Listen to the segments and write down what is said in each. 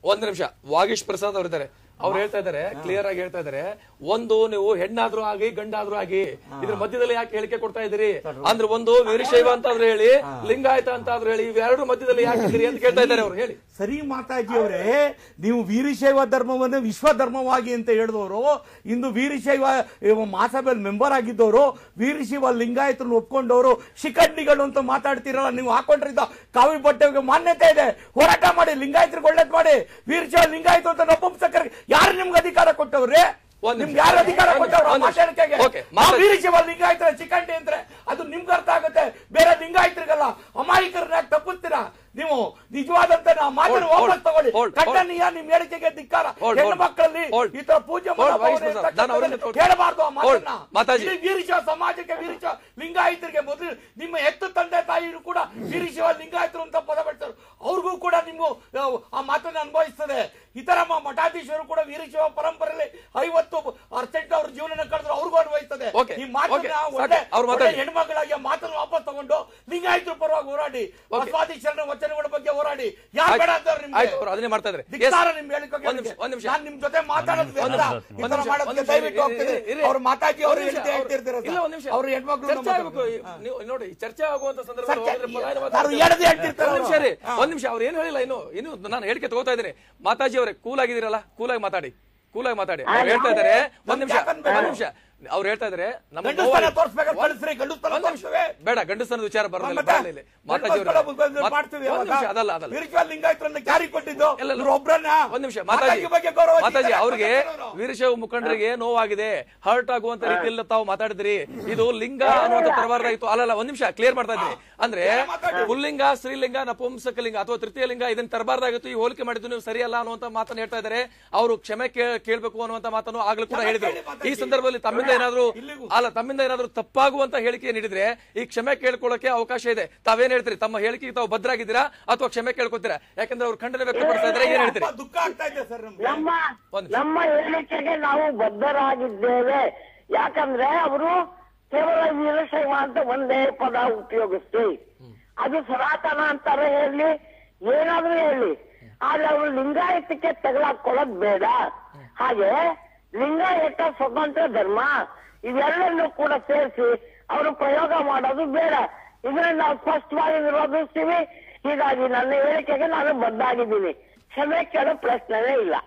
ಒಂದ್ ನಿಮಿಷ ವಾಗೀಶ್ ಪ್ರಸಾದ್ ಅವ್ರು ಇದ್ದಾರೆ ಅವ್ರು ಹೇಳ್ತಾ ಇದಾರೆ ಕ್ಲಿಯರ್ ಆಗಿ ಹೇಳ್ತಾ ಇದಾರೆ ಒಂದು ನೀವು ಹೆಣ್ಣಾದ್ರೂ ಆಗಿ ಗಂಡಾದ್ರೂ ಆಗಿ ಇದ್ರ ಮಧ್ಯದಲ್ಲಿ ಯಾಕೆ ಹೇಳಿಕೆ ಕೊಡ್ತಾ ಇದ್ದೀರಿ ಅಂದ್ರೆ ಒಂದು ವೀರಶೈವ ಅಂತಾದ್ರೂ ಹೇಳಿ ಲಿಂಗಾಯತ ಅಂತಾದ್ರೂ ಹೇಳಿ ಇವೆರಡು ಮಧ್ಯದಲ್ಲಿ ಯಾಕೆ ಇದ್ದೀರಿ ಅಂತ ಕೇಳ್ತಾ ಇದ್ದಾರೆ ಅವ್ರು ಹೇಳಿ ಸರಿ ಮಾತಾಜಿ ಅವರೇ ನೀವು ವೀರಶೈವ ಧರ್ಮವನ್ನು ವಿಶ್ವ ಧರ್ಮವಾಗಿ ಅಂತ ಹೇಳಿದವರು ಇಂದು ವೀರಶೈವ ಇವ ಮಹಾಸಭೆಯಲ್ಲಿ ಮೆಂಬರ್ ಆಗಿದ್ದವರು ವೀರಶೈವ ಲಿಂಗಾಯತರನ್ನು ಒಪ್ಕೊಂಡವರು ಶಿಖಂಡಿಗಳು ಅಂತ ಮಾತಾಡ್ತಿರಲ್ಲ ನೀವು ಹಾಕೊಂಡಿದ್ದ ಕಾವಿ ಬಟ್ಟೆಗೆ ಮಾನ್ಯತೆ ಇದೆ ಹೋರಾಟ ಮಾಡಿ ಲಿಂಗಾಯತರಿಗೆ ಒಳ್ಳೇದ್ ಮಾಡಿ ವೀರಶೈವ ಲಿಂಗಾಯತ ಅಂತ ನಪುಂಸಕರಿಗೆ ಯಾರು ನಿಮ್ಗೆ ಅಧಿಕಾರ ಕೊಟ್ಟವ್ರೆ ಒಂದ್ ನಿಮಿಷ. ನಿಮ್ಗೆ ಯಾರು ಅಧಿಕಾರ ಒಂದ್ ನಿಮಿಷ, ಕೊಟ್ಟವ್ರು ಒಂದ್ ನಿಮಿಷ. ಮಾತಾಡಕ್ಕೆ Okay, ಮಾತಾಡಿ. ವೀರಶೈವ ಲಿಂಗಾಯತರ ಶಿಖಂಡಿ ಅಂದ್ರೆ ಅದು ನಿಮ್ಗೆ ಅರ್ಥ ಆಗುತ್ತೆ ಬೇರೆ ಲಿಂಗಾಯತರಿಗಲ್ಲ ಅಮಾಯಕರನ್ನ ಯಾಕೆ ತಪ್ಪಿಸ್ತೀರಾ ನೀವು ನಿಜವಾದಂತ ನಾವು ಮಾತನ್ನು Hold, hold, ವಾಪಸ್ ತಗೊಳ್ಳಿ hold, hold. ಕಟ್ಟನೀಯ ನಿಮ್ ಹೇಳಿಕೆಗೆ ಧಿಕ್ಕಾರ Hold, ಹೆಣ್ಣು hold. ಮಕ್ಕಳಲ್ಲಿ Hold. ಈ ತರ ಪೂಜೆ Hold, ಮನೋಭಾವನೆ ವೈಸ್ ಪ್ರಸಾದ್. ಇರ್ತಕ್ಕಂಥದ್ದನ್ನ ನಾನು ಅವ್ರಿಗೆ ತಗೊಳ್ತೀನಿ. ಹೇಳಬಾರ್ದು ಆ ಮಾತನ್ನ Hold. ಮಾತಾಜಿ. ಇಡೀ ವೀರಶೈವ ಸಮಾಜಕ್ಕೆ ವೀರಶೈವ ಲಿಂಗಾಯತರಿಗೆ ಮೊದಲು ನಿಮ್ಮ ಎತ್ತು ತಂದೆ ತಾಯಿರು ಕೂಡ ವೀರಶೈವ ಲಿಂಗಾಯತರು ಅಂತ ಪದ ಬಳಸ್ತಾರೆ ಅವ್ರಿಗೂ ಕೂಡ ನೀವು ಆ ಮಾತನ್ನ ಅನುಭವಿಸ್ತದೆ ಇತರ ಮ- ಮಠಾಧೀಶರು ಕೂಡ ವೀರಶೈವ ಪರಂಪರೆಯಲ್ಲಿ ಐವತ್ತು ಪರ್ಸೆಂಟ್ ಅವ್ರ ಜೀವನ ಕಳೆದ್ರು ಅವ್ರಿಗೂ ಅನುಭವಿಸ್ತದೆ Okay. ಈ ಮಾತನ್ನ Okay. ಒಳ್ಳೆ ಸಾಕು. ಅವ್ರು ಮಾತಾಡಿ. ಒಳ್ಳೆ ಹೆಣ್ಮಕ್ಳಾಗಿ ಆ ಮಾತನ್ನು ವಾಪಸ್ ತಗೊಂಡು ಲಿಂಗಾಯತರ ಪರವಾಗಿ ಹೋರಾಡಿ ಬಸವಾದೀಶರಣ ವಚನಗಳ ಬಗ್ಗೆ ಹೋರಾಡಿ ಯಾರು ಬೇಡ ಅಂತವ್ರು ನಿಮ್ಗೆ ಆಯ್ತು ಅವ್ರು ಅದನ್ನೇ ಮಾಡ್ತಾ ಇದ್ದಾರೆ Yes. ಧಿಕ್ಕಾರ ನಿಮ್ ಹೇಳಿಕೆಗೆ ಒಂದ್ ನಿಮಿಷ ಒಂದ್ ನಿಮಿಷ ನಾನ್ ನಿಮ್ ಜೊತೆ ಮಾತಾಡೋದು ಒಂದ್ ವ್ಯರ್ಥ. ನಿಮಿಷ, ಈ ಒಂದ್ ತರ ನಿಮಿಷ, ಮಾಡೋದಕ್ಕೆ ಒಂದ್ ನಿಮಿಷ, ದಯವಿಟ್ಟು ಇರಿ, ಹೋಗ್ತಿದೆ. ಇರಿ, ಅವ್ರ ಮಾತಾಜಿ ಅವ್ರು ಒಂದ್ ನಿಮಿಷ, ಹೇಳ್ತಾ ಹೇಳ್ತಿರ್ತೀರ ಇಲ್ಲ ಒಂದ್ ನಿಮಿಷ ಅವ್ರ ಹೆಣ್ಮಕ್ಳು ಚರ್ಚೆ ಆಗ್ಬೇಕು ನೀವು ನೋಡಿ ಚರ್ಚೆ ಆಗುವಂತ ಸಂದರ್ಭದಲ್ಲಿ ಚರ್ಚೆ- ಹೋದ್ರೆ ಪರವಾಗಿಲ್ಲ ಯಾರು ಮಾತಾಡ್ತಾರೆ. ಹೇಳದೆ ಹೇಳ್ತಿರ್ತಾರೆ ಒಂದ್ ನಿಮಿಷ ಅವ್ರು. ರೀ ಒಂದ್ ನಿಮಿಷ ಅವ್ರು ಏನು ಹೇಳಿಲ್ಲ ಇನ್ನು ಇನ್ನು ನಾನು ಹೇಳಿಕೆ ತಗೋತಾ ಇದ್ದೀನಿ ಮಾತಾಜಿ ಅವರೇ ಕೂಲ್ ಆಗಿದ್ದೀರಲ್ಲ ಕೂಲ್ ಆಗಿ ಮಾತಾಡಿ ಕೂಲ್ ಆಗಿ ಮಾತಾಡಿ ಅವ್ರು ಹೇಳ್ತಾ ಇದ್ದಾರೆ ಒಂದ್ ನಿಮಿಷ ಒಂದ್ ನಿಮಿಷ ಅವ್ರು ಹೇಳ್ತಾ ಇದ್ದಾರೆ ನಮ್ಮ ಗಂಡಸ್ತನ ನೋವಾಗಿ- ತೋರ್ಸ್ಬೇಕಾದ್ರೆ ಕಳಿಸ್ರಿ ಗಂಡಸ್ತನ ಒಂದ್ ನಿಮಿಷ ತೋರಿಸ್ತೇವೆ ಬೇಡ ಗಂಡಸ್ತನದ ವಿಚಾರ ಬರಲ್ಲ ಮತ್ತೆ? ಬರಲ್ಲ ಇಲ್ಲಿ ಮಾತಾಜಿ ಅವರು ಗಂಡಸ್ತನ ಮಾಡ್ತೀವಿ ಒಂದ್ ನಿಮಿಷ ಅದಲ್ಲ ಅದಲ್ಲ ವೀರಶೈವ ಲಿಂಗಾಯತರನ್ನ ಕ್ಯಾರಿ ಕೊಟ್ಟಿದ್ದು ಇಲ್ಲ, ಇಲ್ಲ. ಇವ್ರು ಒಬ್ರನ್ನ ಒಂದ್ ನಿಮಿಷ ಮಾತಾಜಿ ಬಗ್ಗೆ ಗೌರವ ಮಾತಾಜಿ ಇದ್ದಾರೆ. ಅವ್ರಿಗೆ ವೀರಶೈವ ಮುಖಂಡರಿಗೆ ನೋವಾಗಿದೆ ಹರ್ಟ್ ಆಗುವಂತ ರೀತಿಯಲ್ಲಿ ತಾವು ಮಾತಾಡಿದ್ರಿ ಇದು ಲಿಂಗ ಅನ್ನುವಂತ ತರಬಾರ್ದಾಗಿತ್ತು ಅಲ್ಲಲ್ಲ ಒಂದ್ ನಿಮಿಷ ಕ್ಲಿಯರ್ ಮಾಡ್ತಾ ಇದ್ರಿ ಅಂದ್ರೆ ಪುಲ್ಲಿಂಗ ಸ್ತ್ರೀಲಿಂಗ ನಪುಂಸಕ ಲಿಂಗ ಅಥವಾ ತೃತೀಯ ಲಿಂಗ ಇದನ್ನ ತರಬಾರ್ದಾಗಿತ್ತು ಈ ಹೋಲಿಕೆ ಮಾಡಿದ್ದು ನೀವು ಸರಿಯಲ್ಲ ಅನ್ನುವಂತ ಮಾತನ್ನ ಹೇಳ್ತಾ ಇದ್ದಾರೆ ಅವರು ಕ್ಷಮೆ ಕೇ- ಕೇಳ್ಬೇಕು ಅನ್ನುವಂತ ಮಾತನ್ನು ಆಗ್ಲೂ ಕೂಡ ಹೇಳಿದ್ರು ಈ ಸಂದರ್ಭದಲ್ಲಿ ತಮ್ಮಿಂದ ಏನಾದ್ರು ಅಲ್ಲ ತಮ್ಮಿಂದ ಏನಾದ್ರು ತಪ್ಪಾಗುವಂತ ಹೇಳಿಕೆ ನೀಡಿದ್ರೆ ಈ ಕ್ಷಮೆ ಕೇಳ್ಕೊಳ್ಳೋಕೆ ಅವಕಾಶ ಇದೆ ತಾವೇನ್ ಹೇಳ್ತೀರಿ ತಮ್ಮ ಹೇಳಿಕೆಗೆ ತಾವು ಭದ್ರಾಗಿದ್ದೀರಾ ಅಥವಾ ಕ್ಷಮೆ ಕೇಳ್ಕೊತೀರಾ ಯಾಕಂದ್ರೆ ಅವ್ರು ಖಂಡನೆ ವ್ಯಕ್ತಪಡಿಸ್ತಾ ಇದ್ದಾರೆ ಏನ್ ಹೇಳ್ತೀರಿ ತುಂಬಾ ದುಃಖ ಆಗ್ತಾ ಇದೆ ಸರ್ ನಮ್ಗೆ ನಮ್ಮ ಒಂದ್ ನಿಮಿಷ. ನಮ್ಮ ಹೇಳಿಕೆಗೆ ನಾವು ಬದ್ಧರಾಗಿದ್ದೇವೆ ಯಾಕಂದ್ರೆ ಅವರು ಕೇವಲ ವೀರಶೈವ ಅಂತ ಒಂದೇ ಪದ ಉಪಯೋಗಿಸ್ತಿ ಅದು ಸನಾತನ ಅಂತಾರೆ ಹೇಳಿ ಏನಾದ್ರೂ ಹೇಳಿ ಆದ್ರೆ ಅವರು ಲಿಂಗಾಯತಕ್ಕೆ ತಗಲಾಕೊಳ್ಳೋದ್ ಬೇಡ ಹಾಗೆ ಲಿಂಗಾಯತ ಸ್ವತಂತ್ರ ಧರ್ಮ ಇವೆಲ್ಲರನ್ನೂ ಕೂಡ ಸೇರಿಸಿ ಅವರು ಪ್ರಯೋಗ ಮಾಡೋದು ಬೇಡ ಇದನ್ನ ನಾವು ಸ್ಪಷ್ಟವಾಗಿ ವಿರೋಧಿಸ್ತೀವಿ ಹೀಗಾಗಿ ನನ್ನ ಹೇಳಿಕೆಗೆ ನಾನು ಬದ್ಧಾಗಿದ್ದೀನಿ ಕ್ಷಮೆ ಕೇಳೋ ಪ್ರಶ್ನೆನೇ ಇಲ್ಲ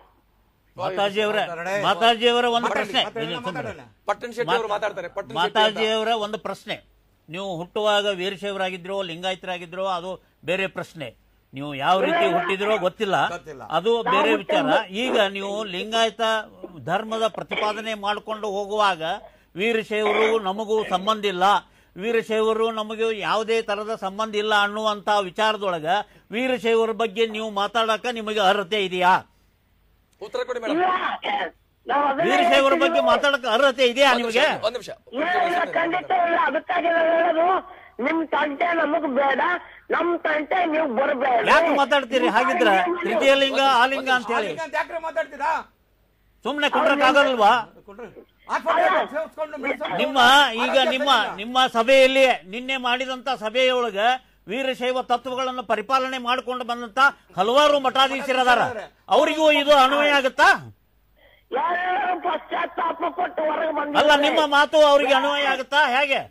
ಮಾತಾಜಿ ಅವರ ಮಾತಾಡೋಣ. ಮಾತಾಜಿ ಅವರ ಒಂದು ಮಾತಾಡಿ, ಪ್ರಶ್ನೆ ಮಾತಾಡೋಣ, ಇಲ್ಲಿ ಸುಮ್ನೆ. ಮಾತಾಡೋಣ. ಪಟ್ಟಣ ಶೆಟ್ಟಿ ಅವರು ಮಾತಾಡ್ತಾರೆ ಪಟ್ಟಣ ಶೆಟ್ಟಿ ಮಾತಾಜಿ ಅಂತ. ಅವರ ಒಂದು ಪ್ರಶ್ನೆ ನೀವು ಹುಟ್ಟುವಾಗ ವೀರಶೈವರಾಗಿದ್ರೋ ಲಿಂಗಾಯತರಾಗಿದ್ರೋ ಅದು ಬೇರೆ ಪ್ರಶ್ನೆ ನೀವು ಯಾವ ರೀತಿ ಹುಟ್ಟಿದ್ರೋ ಗೊತ್ತಿಲ್ಲ ಗೊತ್ತಿಲ್ಲ. ಅದು ಬೇರೆ ವಿಚಾರ ಈಗ ನೀವು ಲಿಂಗಾಯತ ಧರ್ಮದ ಪ್ರತಿಪಾದನೆ ಮಾಡಿಕೊಂಡು ಹೋಗುವಾಗ ವೀರಶೈವರು ನಮಗೂ ಸಂಬಂಧ ಇಲ್ಲ ವೀರಶೈವರು ನಮಗೆ ಯಾವುದೇ ತರದ ಸಂಬಂಧ ಇಲ್ಲ ಅನ್ನುವಂತ ವಿಚಾರದೊಳಗ ವೀರಶೈವರ ಬಗ್ಗೆ ನೀವು ಮಾತಾಡಕ ನಿಮಗೆ ಅರ್ಹತೆ ಇದೆಯಾ ಉತ್ತರ ಕೊಡಿ ಮೇಡಮ್ ಇಲ್ಲ ನಾವು ಅದನ್ನೇ ವೀರಶೈವರ ಬಗ್ಗೆ ಹೇಳ್ತಿದ್ದೀವಿ. ಮಾತಾಡಕ ಅರ್ಹತೆ ಇದೆಯಾ ನಿಮಗೆ ಒಂದ್ ನಿಮಿಷ ಇಲ್ಲ ಇಲ್ಲ ಖಂಡಿತ ಇಲ್ಲ ಅದಕ್ಕಾಗಿ ನಾನು ಹೇಳೋದು ನಿಮ್ ತಂಟೆ ನಮಗ್ ಬೇಡ ನಮ್ ತಂಟೆ ನೀವು ಬರಬೇಡ ಯಾಕೆ ಮಾತಾಡ್ತೀರಿ ಹಾಗಿದ್ರ ತೃತೀಯ ಲಿಂಗ ಆಲಿಂಗ ಅಂತ ಹೇಳಿ ಆಲಿಂಗ ಅಂತ ಯಾಕ್ರೆ ಮಾತಾಡ್ತೀರಾ ಸುಮ್ನೆ ಕುಂಡ್ರಕ್ಕಾಗಲ್ವಾ ಕೊಡ್ರಿ. ಹಾಸ್ಪಿಟಲ್ ಸೇರ್ಸ್ಕೊಂಡು ಮೆಡ್ಸನ್ ನಿಮ್ಮ ಈಗ ಆರೋಗ್ಯ ನಿಮ್ಮ ಸರಿಯಿಲ್ಲ. ನಿಮ್ಮ ಸಭೆಯಲ್ಲಿ ನಿನ್ನೆ ಮಾಡಿದಂತ ಸಭೆಯೊಳಗ ವೀರಶೈವ ತತ್ವಗಳನ್ನು ಪರಿಪಾಲನೆ ಮಾಡಿಕೊಂಡು ಬಂದಂತ ಹಲವಾರು ಮಠಾಧೀಶರದಾರ ಅವರಿಗೂ ಇದು ಅನ್ವಯ ಆಗುತ್ತಾ ಯಾರು ಪಶ್ಚಾತ್ತಾಪ ಪಟ್ಟು ಹೊರಗೆ ಅಲ್ಲ ಬಂದಿದ್ದಾರೆ ನಿಮ್ಮ ಮಾತು ಅವರಿಗೆ ಅನ್ವಯ ಆಗುತ್ತಾ ಹೇಗೆ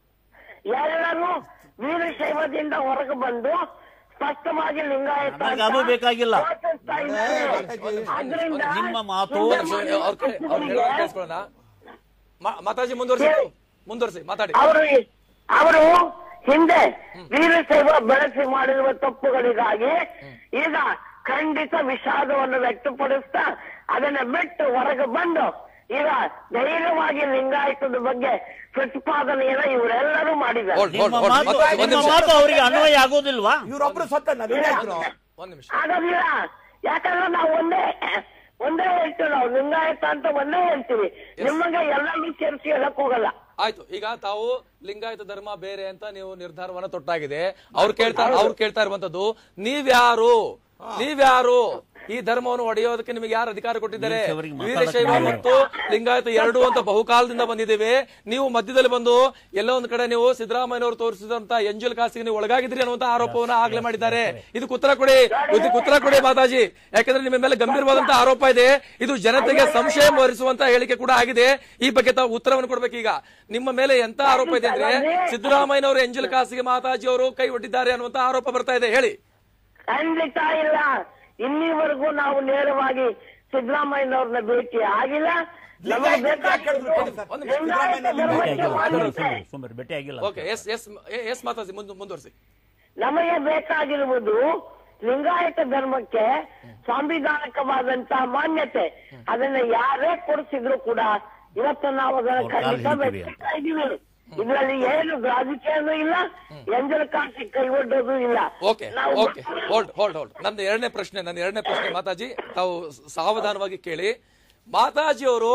ಎಲ್ಲರೂ ವೀರಶೈವದಿಂದ ಹೊರಗೆ ಬಂದು ಸ್ಪಷ್ಟವಾಗಿ ಲಿಂಗಾಯತ ನನಗೆ ಅದು ಬೇಕಾಗಿಲ್ಲ. ಘೋಷಿಸ್ತಾ ಇದ್ದಾರೆ. ಆದ್ರಿಂದ ನಿಮ್ಮ ಮಾತು ಒಂದ್ ನಿಮಿಷ, ಅವ್ರ ಕೈ- ಅವ್ರ ಹೇಳೋದ್ ಕೇಳಿಸ್ಕೊಳ್ಳೋಣ ಮಾ- ಮಾತಾಜಿ ಮುಂದುವರಿಸಿ ಮುಂದುವರಿಸಿ ಮಾತಾಡಿ ಅವರು ಅವರು ಹಿಂದೆ ವೀರಶೈವ ಬೆಳೆಸಿ ಮಾಡಿರುವ ತಪ್ಪುಗಳಿಗಾಗಿ ಈಗ ಖಂಡಿತ ವಿಷಾದವನ್ನು ವ್ಯಕ್ತಪಡಿಸ್ತಾ ಅದನ್ನ ಬಿಟ್ಟು ಹೊರಗೆ ಬಂದು ಈಗ ಧೈರ್ಯವಾಗಿ ಲಿಂಗಾಯತದ ಬಗ್ಗೆ ಪ್ರತಿಪಾದನೆಯನ್ನ ಇವರೆಲ್ಲರೂ ಮಾಡಿದ್ದಾರೆ Hold, ನಿಮ್ಮ hold, ಮಾತು ಮಾತಾಡಿ, ಒಂದ್ ನಿಮ್ಮ ನಿಮಿಷ. ಮಾತು ಅವರಿಗೆ ಅನ್ವಯ ಆಗೋದಿಲ್ವಾ ಇವ್ರೊಬ್ರು ಸತ್ತ ನಾವೇನಾಯ್ತು ಒಂದ್ ನಿಮಿಷ ಆಗೋದಿಲ್ಲ ಯಾಕಂದ್ರೆ ನಾವು ಒಂದೇ ಒಂದೇ ಹೇಳ್ತೀವಿ ನಾವು ಲಿಂಗಾಯತ ಅಂತ ಒಂದೇ ಹೇಳ್ತೀವಿ ನಿಮಗೆ ಎಲ್ಲರೂ ಸೇರಿಸಿ ಹೇಳಕ್ ಹೋಗಲ್ಲ ಆಯ್ತು ಈಗ ತಾವು ಲಿಂಗಾಯತ ಧರ್ಮ ಬೇರೆ ಅಂತ ನೀವು ನಿರ್ಧಾರವನ್ನ ತೊಟ್ಟಾಗಿದೆ ಅವ್ರು ಕೇಳ್ತಾ ಅವ್ರು ಕೇಳ್ತಾ ಇರುವಂತದ್ದು ನೀವ್ಯಾರು ನೀವ್ಯಾರು ಈ ಧರ್ಮವನ್ನು ಒಡೆಯೋದಕ್ಕೆ ನಿಮಗೆ ಯಾರು ಅಧಿಕಾರ ಕೊಟ್ಟಿದ್ದಾರೆ ವೀರಶೈವರಿಗೆ ವೀರಶೈವ ಮಾತಾಡಕ್ಕೆ ಮತ್ತು ಲಿಂಗಾಯತ ಎರಡು ಅಂತ ಬಹುಕಾಲದಿಂದ ಬಂದಿದ್ದೇವೆ ನೀವು ಮಧ್ಯದಲ್ಲಿ ಬಂದು ಎಲ್ಲೋ ಒಂದ್ ಕಡೆ ನೀವು ಸಿದ್ದರಾಮಯ್ಯನವರು ತೋರಿಸಿದಂತ ಎಂಜಲ್ ಕಾಸಿಗೆ ನೀವು ಒಳಗಾಗಿದ್ರಿ ಅನ್ನುವಂತ ಆರೋಪವನ್ನ ಆಗ್ಲೇ ಮಾಡಿದ್ದಾರೆ ಇದಕ್ಕೆ ಉತ್ತರ ಕೊಡಿ ಇದಕ್ಕೆ ಉತ್ತರ ಕೊಡಿ ಮಾತಾಜಿ ಯಾಕಂದ್ರೆ ನಿಮ್ಮ ಮೇಲೆ ಗಂಭೀರವಾದಂತಹ ಆರೋಪ ಇದೆ ಇದು ಜನತೆಗೆ ಸಂಶಯ ಭರಿಸುವಂತ ಹೇಳಿಕೆ ಕೂಡ ಆಗಿದೆ ಈ ಬಗ್ಗೆ ತಾವು ಉತ್ತರವನ್ನು ಕೊಡ್ಬೇಕೀಗ ನಿಮ್ಮ ಮೇಲೆ ಎಂತ ಆರೋಪ ಇದೆ ಅಂದ್ರೆ ಸಿದ್ದರಾಮಯ್ಯನವರು ಎಂಜಲ್ ಕಾಸಿಗೆ ಮಾತಾಜಿ ಅವರು ಕೈ ಒಡ್ಡಿದ್ದಾರೆ ಅನ್ನುವಂತ ಆರೋಪ ಬರ್ತಾ ಇದೆ ಹೇಳಿ ಖಂಡಿತ ಇಲ್ಲ ಇಲ್ಲಿವರೆಗೂ ನಾವು ನೇರವಾಗಿ ಸಿದ್ದರಾಮಯ್ಯನವ್ರನ್ನ ಭೇಟಿ ಆಗಿಲ್ಲ ನಮಗೆ ಬೇಕಾಗಿರೋದು ಒಂದು ಲಿಂಗಾಯತ ಧರ್ಮಕ್ಕೆ ಮಾನ್ಯತೆ. ಸುಮ್ಮನೆ ಭೇಟಿ ಆಗಿಲ್ಲ ಓಕೆ ಎಸ್ ಎಸ್ ಎಸ್ ಮಾತಾಜಿ ಮುಂದೆ ಮುಂದುವರಿಸಿ ನಮಗೆ ಬೇಕಾಗಿರುವುದು ಲಿಂಗಾಯತ ಧರ್ಮಕ್ಕೆ ಸಾಂವಿಧಾನಿಕವಾದಂತಹ ಮಾನ್ಯತೆ ಅದನ್ನ ಯಾರೇ ಕೊಡಿಸಿದ್ರು ಕೂಡ ಇವತ್ತು ನಾವು ಅದನ್ನ ಅವ್ರ ಕಾಲು ಖಂಡಿತ ಹಿಡಿತೀವಿ ಅಂತ. ಮೆಚ್ಚುತ್ತಾ ಇದೀವಿ ಇದರಲ್ಲಿ ಏನು ರಾಜಕೀಯನೂ ಇಲ್ಲ ಎಂಜಲ್ ಕಾಸಿ ಕೈ ಒಡ್ಡೋದು ಇಲ್ಲ ಓಕೆ ನಾವು ಓಕೆ ಹೋಲ್ಡ್ ಹೋಲ್ಡ್ ಹೋಲ್ಡ್ ನನ್ನ ಎರಡನೇ ಪ್ರಶ್ನೆ ನನ್ನ ಎರಡನೇ ಪ್ರಶ್ನೆ ಮಾತಾಜಿ ತಾವು ಸಾವಧಾನವಾಗಿ ಕೇಳಿ ಮಾತಾಜಿ ಅವರು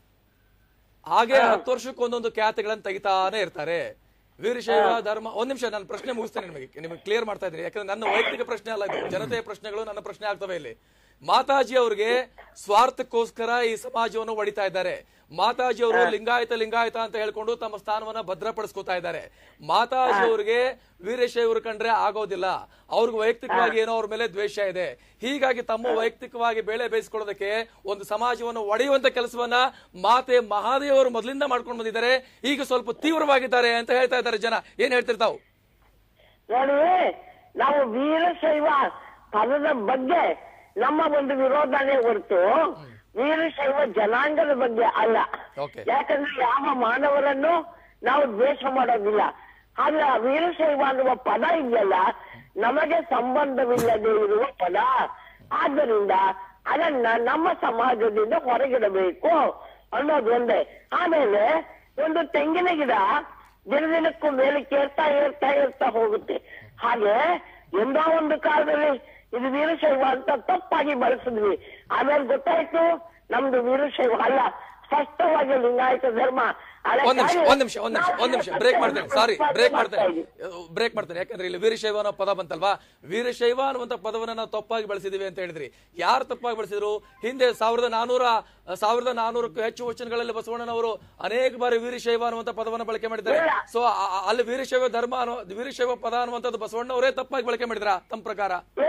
ಹಾಗೆ ಹತ್ತು ವರ್ಷಕ್ಕೆ ಒಂದೊಂದು ಖ್ಯಾತಿಗಳನ್ನ ತೆಗಿತಾನೆ ಇರ್ತಾರೆ ವೀರಶೈವ ಧರ್ಮ ಒಂದ್ ನಿಮಿಷ ನಾನು ಪ್ರಶ್ನೆ ಮುಗಿಸ್ತೇನೆ ನಿಮಗೆ ನಿಮಗೆ ಕ್ಲಿಯರ್ ಮಾಡ್ತಾ ಇದ್ದೀನಿ ಯಾಕಂದ್ರೆ ನನ್ನ ವೈಯಕ್ತಿಕ ಪ್ರಶ್ನೆ ಅಲ್ಲ ಇದು ಜನತೆಯ ಪ್ರಶ್ನೆಗಳು ನನ್ನ ಪ್ರಶ್ನೆ ಆಗ್ತವೆ ಇಲ್ಲಿ ಮಾತಾಜಿ ಅವರಿಗೆ ಸ್ವಾರ್ಥಕ್ಕೋಸ್ಕರ ಈ ಸಮಾಜವನ್ನು ಒಡಿತಾ ಇದ್ದಾರೆ ಮಾತಾಜಿ ಅವರು ಲಿಂಗಾಯತ ಲಿಂಗಾಯತ ಅಂತ ಹೇಳ್ಕೊಂಡು ತಮ್ಮ ಸ್ಥಾನವನ್ನ ಭದ್ರಪಡಿಸ್ಕೊತಾ ಇದ್ದಾರೆ ಮಾತಾಜಿ ಅವರಿಗೆ ವೀರಶೈವರು ಕಂಡ್ರೆ ಆಗೋದಿಲ್ಲ ಅವ್ರಿಗೆ ವೈಯಕ್ತಿಕವಾಗಿ ಏನೋ ಅವ್ರ ಮೇಲೆ ದ್ವೇಷ ಇದೆ ಹೀಗಾಗಿ ತಮ್ಮ ವೈಯಕ್ತಿಕವಾಗಿ ಬೇಳೆ ಬೇಯಿಸ್ಕೊಳ್ಳೋದಕ್ಕೆ ಒಂದು ಸಮಾಜವನ್ನು ಒಡೆಯುವಂತ ಕೆಲಸವನ್ನ ಮಾತೆ ಮಹಾದೇವರು ಮೊದಲಿಂದ ಮಾಡ್ಕೊಂಡು ಬಂದಿದ್ದಾರೆ ಈಗ ಸ್ವಲ್ಪ ತೀವ್ರವಾಗಿದ್ದಾರೆ ಅಂತ ಹೇಳ್ತಾ ಇದ್ದಾರೆ ಜನ ಏನ್ ಹೇಳ್ತಿರ್ತಾವ್ ನೋಡಿ ನಾವು ವೀರಶೈವ ಪದದ ಬಗ್ಗೆ ನಮ್ಮ ಒಂದು ವಿರೋಧನೆ ಹೊರತು ವೀರಶೈವ ಜನಾಂಗದ ಬಗ್ಗೆ ಅಲ್ಲ Okay. ಯಾಕಂದ್ರೆ ಯಾವ ಮಾನವರನ್ನು ನಾವು ದ್ವೇಷ ಮಾಡೋದಿಲ್ಲ ಆದ್ರೆ ಆ ವೀರಶೈವ ಅನ್ನುವ ಪದ ಇದೆಯಲ್ಲ ನಮಗೆ ಸಂಬಂಧವಿಲ್ಲದೆ ಇರುವ ಪದ ಆದ್ದರಿಂದ ಅದನ್ನ ನಮ್ಮ ಸಮಾಜದಿಂದ ಹೊರಗಿಡಬೇಕು ಅನ್ನೋದು ಒಂದೇ ಆಮೇಲೆ ಒಂದು ತೆಂಗಿನ ಗಿಡ ದಿನದಿನಕ್ಕೂ ಮೇಲಕ್ಕೆ ಏರ್ತಾ ಏರ್ತಾ ಏರ್ತಾ ಹೋಗುತ್ತೆ ಹಾಗೆ ಎಂದೋ ಒಂದು ಕಾಲದಲ್ಲಿ ಇದು ವೀರಶೈವ ಅಂತ ತಪ್ಪಾಗಿ ಬಳಸಿದ್ವಿ ಆಮೇಲೆ ಗೊತ್ತಾಯ್ತು ನಮ್ದು ವೀರಶೈವ ಅಲ್ಲ ಸ್ಪಷ್ಟವಾಗಿ ಲಿಂಗಾಯತ ಧರ್ಮ ಒಂದ್ ನಿಮಿಷ ಒಂದ್ ನಿಮಿಷ ಒಂದ್ ನಿಮಿಷ ಒಂದ್ ನಿಮಿಷ ಬ್ರೇಕ್ ಮಾಡ್ತೇನೆ ಸಾರಿ ಬ್ರೇಕ್ ಮಾಡ್ತೇನೆ ಬ್ರೇಕ್ ಮಾಡ್ತೇನೆ ಯಾಕಂದ್ರೆ ಇಲ್ಲಿ ವೀರಶೈವ ಅನ್ನೋ ಪದ ಬಂತಲ್ವಾ ವೀರಶೈವ ಅನ್ನುವಂತ ಪದವನ್ನ ನಾವು ತಪ್ಪಾಗಿ ಬಳಸಿದೀವಿ ಅಂತ ಹೇಳಿದ್ರಿ ಯಾರು ತಪ್ಪಾಗಿ ಬಳಸಿದ್ರು ಹಿಂದೆ ಸಾವಿರದ ನಾನೂರ ಸಾವಿರದ ನಾನೂರಕ್ಕೂ ಹೆಚ್ಚು ವಚನಗಳಲ್ಲಿ ಬಸವಣ್ಣನವರು ಅನೇಕ ಬಾರಿ ವೀರಶೈವ ಅನ್ನುವಂತ ಪದವನ್ನ ಬಳಕೆ ಮಾಡಿದ್ದಾರೆ ಸೊ ಅಲ್ಲಿ ವೀರಶೈವ ಧರ್ಮ ಅನ್ನೋ ವೀರಶೈವ ಪದ ಅನ್ನುವಂಥದ್ದು ಬಸವಣ್ಣವರೇ ತಪ್ಪಾಗಿ ಬಳಕೆ ಮಾಡಿದ್ರ ತಮ್ಮ ಪ್ರಕಾರ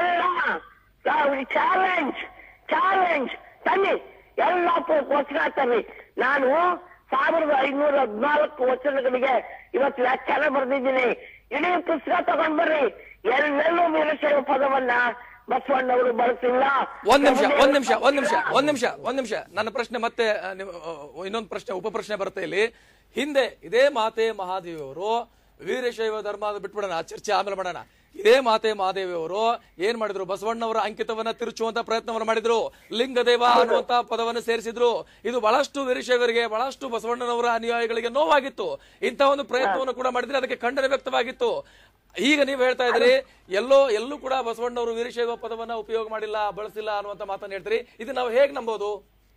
ಚಾಲೆಂಜ್ ಚಾಲೆಂಜ್ ತನ್ನಿ ಎಲ್ಲ ಪ- ವಚನ ತನ್ನಿ ನಾನು ಸಾವಿರದ ಐನೂರ ಹದಿನಾಲ್ಕು ವಚನಗಳಿಗೆ ಇವತ್ತು ವ್ಯಾಖ್ಯಾನ ಬರೆದಿದ್ದೀನಿ ಇಡೀ ಪುಸ್ತಕ ತಗೊಂಡ್ ಬರ್ರಿ ಎಲ್ಲೆಲ್ಲೂ ವೀರಶೈವ ಪದವನ್ನ ಬಸವಣ್ಣವರು ಬಳಸಿಲ್ಲ ಒಂದ್ ನಿಮಿಷ ಒಂದ್ ನಿಮಿಷ ಒಂದ್ ನಿಮಿಷ ಒಂದ್ ನಿಮಿಷ ಒಂದ್ ನಿಮಿಷ ನನ್ನ ಪ್ರಶ್ನೆ ಮತ್ತೆ ಆ, ನಿಮ್- ಆ, ಇನ್ನೊಂದು ಪ್ರಶ್ನೆ ಉಪ ಪ್ರಶ್ನೆ ಬರುತ್ತೆ ಇಲ್ಲಿ ಹಿಂದೆ ಇದೇ ಮಾತೆ ಮಹಾದೇವಿ ಅವರು ವೀರಶೈವ ಧರ್ಮ ಅದು ಬಿಟ್ಬಿಡೋಣ ಆ ಚರ್ಚೆ ಆಮೇಲೆ ಮಾಡೋಣ ಇದೇ ಮಾತೆ ಮಹಾದೇವಿ ಅವರು ಏನ್ ಮಾಡಿದ್ರು ಬಸವಣ್ಣವರ ಅಂಕಿತವನ್ನ ತಿರುಚುವಂತ ಪ್ರಯತ್ನವನ್ನು ಮಾಡಿದ್ರು ಲಿಂಗದೇವ ಅನ್ನುವಂತ ಪದವನ್ನು ಸೇರಿಸಿದ್ರು ಇದು ಬಹಳಷ್ಟು ವೀರಶೈವರಿಗೆ ಬಹಳಷ್ಟು ಬಸವಣ್ಣನವರ ಅನುಯಾಯಿಗಳಿಗೆ ನೋವಾಗಿತ್ತು ಇಂಥ ಒಂದು ಪ್ರಯತ್ನವನ್ನು ಕೂಡ ಮಾಡಿದ್ರೆ ಅದಕ್ಕೆ ಖಂಡನೆ ವ್ಯಕ್ತವಾಗಿತ್ತು ಈಗ ನೀವು ಹೇಳ್ತಾ ಇದ್ರಿ ಎಲ್ಲೋ ಎಲ್ಲೂ ಕೂಡ ಬಸವಣ್ಣವರು ವೀರಶೈವ ಪದವನ್ನ ಉಪಯೋಗ ಮಾಡಿಲ್ಲ ಬಳಸಿಲ್ಲ ಅನ್ನುವಂತ ಮಾತನ್ನ ಹೇಳ್ತೀರಿ ಇದು ನಾವು ಹೇಗ್ ನಂಬೋದು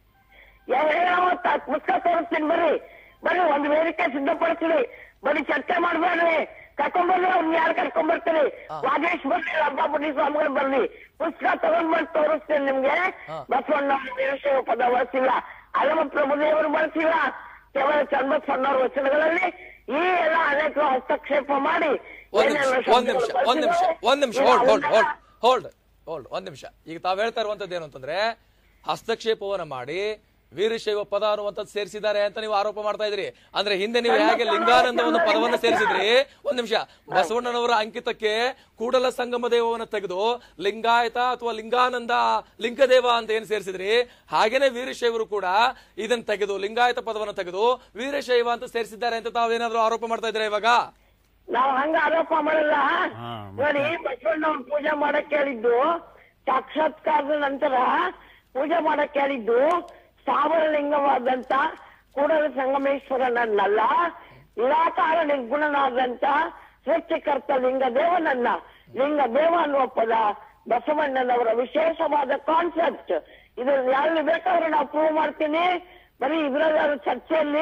ಯಾವ ತ- ಪುಸ್ತಕ ತೋರಿಸ್ತೀನಿ ಬರ್ರಿ ಬರ್ರಿ ಒಂದು ವೇದಿಕೆ ಸಿದ್ಧಪಡಿಸ್ರಿ ಬರೀ ಚರ್ಚೆ ಮಾಡ್ಬೇಡ್ರಿ ಕರ್ಕೊಂಡ್ಬರ್ರಿ ಅವ್ರನ್ನ ಯಾರು ಕರ್ಕೊಂಡ್ಬರ್ತೀರಿ ವಾಗೇಶ್ ಬರ್ರಿ ರಂಭಾಪುರಿ ಸ್ವಾಮಿಗಳು ಬರ್ರಿ ಪುಸ್ತಕ ತಗೊಂಡ್ ಬಂದು ತೋರಿಸ್ತೀನಿ ನಿಮ್ಗೆ ಬಸವಣ್ಣ ವೀರಶೈವ ಪದ ಬಳಸಿಲ್ಲ ಅಲ್ಲಮ ಪ್ರಭುದೇವರು ಬಳಸಿಲ್ಲ ಕೇವಲ ಚಂದ್ರಸ್ವಣ್ಣವ್ರ ವಚನಗಳಲ್ಲಿ ಈ ಎಲ್ಲ ಅನೇಕ ಹಸ್ತಕ್ಷೇಪ ಮಾಡಿ ಒಂದ್ ನಿಮಿಷ ಏನೆಲ್ಲ ಒಂದ್ ನಿಮಿಷ ಶಬ್ದಗಳು ಒಂದ್ ನಿಮಿಷ ಬಳಸಿದ್ದಾರೆ, ಒಂದ್ ನಿಮಿಷ hold hold hold hold hold ಒಂದ್ ನಿಮಿಷ ಈಗ ತಾವ್ ಹೇಳ್ತಾ ಇರುವಂತದ್ದು ಏನು ಅಂತಂದ್ರೆ ಹಸ್ತಕ್ಷೇಪವನ್ನ ಮಾಡಿ ವೀರಶೈವ ಪದ ಅನ್ನುವಂಥದ್ದು ಸೇರಿಸಿದ್ದಾರೆ ಅಂತ ನೀವು ಆರೋಪ ಮಾಡ್ತಾ ಇದ್ರಿ ಅಂದ್ರೆ ಹಿಂದೆ ನೀವು ಹೇಗೆ ಲಿಂಗಾನಂದ ಒಂದು ಪದವನ್ನ ಸೇರಿಸಿದ್ರಿ ಒಂದ್ ನಿಮಿಷ ಬಸವಣ್ಣನವರ ಅಂಕಿತಕ್ಕೆ ಕೂಡಲ ಸಂಗಮ ದೇವವನ್ನು ತೆಗೆದು ಲಿಂಗಾಯತ ಅಥವಾ ಲಿಂಗಾನಂದ ಲಿಂಗದೇವ ಅಂತ ಏನ್ ಸೇರಿಸಿದ್ರಿ ಹಾಗೇನೆ ವೀರಶೈವರು ಕೂಡ ಇದನ್ನ ತೆಗೆದು ಲಿಂಗಾಯತ ಪದವನ್ನು ತೆಗೆದು ವೀರಶೈವ ಅಂತ ಸೇರಿಸಿದ್ದಾರೆ ಅಂತ ತಾವೇನಾದ್ರೂ ಆರೋಪ ಮಾಡ್ತಾ ಇದ್ರೆ ಇವಾಗ ನಾವ್ ಹಂಗ ಆರೋಪ ಮಾಡಲ್ಲ ಹಾ, ನೋಡಿ ಬಸವಣ್ಣವ್ರ ಪೂಜೆ ಮಾಡಕ್ ಹೇಳಿದ್ದು ಸಾಕ್ಷಾತ್ಕಾರದ ನಂತರ ಪೂಜೆ ಮಾಡಕ್ ಹೇಳಿದ್ದು ಸಾವರಲಿಂಗವಾದಂತ ಕೂಡಲ ಸಂಗಮೇಶ್ವರನನ್ನಲ್ಲ ನಿರಾಕಾರ ನಿರ್ಗುಣನಾದಂತ ಸೃಷ್ಟಿಕರ್ತ ಲಿಂಗದೇವನನ್ನ ಲಿಂಗದೇವ ಅನ್ನುವ ಪದ ಬಸವಣ್ಣನವರ ವಿಶೇಷವಾದ ಕಾನ್ಸೆಪ್ಟ್ ಇದನ್ನ ಯಾರು ಬೇಕಾದ್ರೆ ನಾವು ಪ್ರೂವ್ ಮಾಡ್ತೀನಿ ಬರೀ ಇದ್ರಲ್ಲಿ ಚರ್ಚೆಯಲ್ಲಿ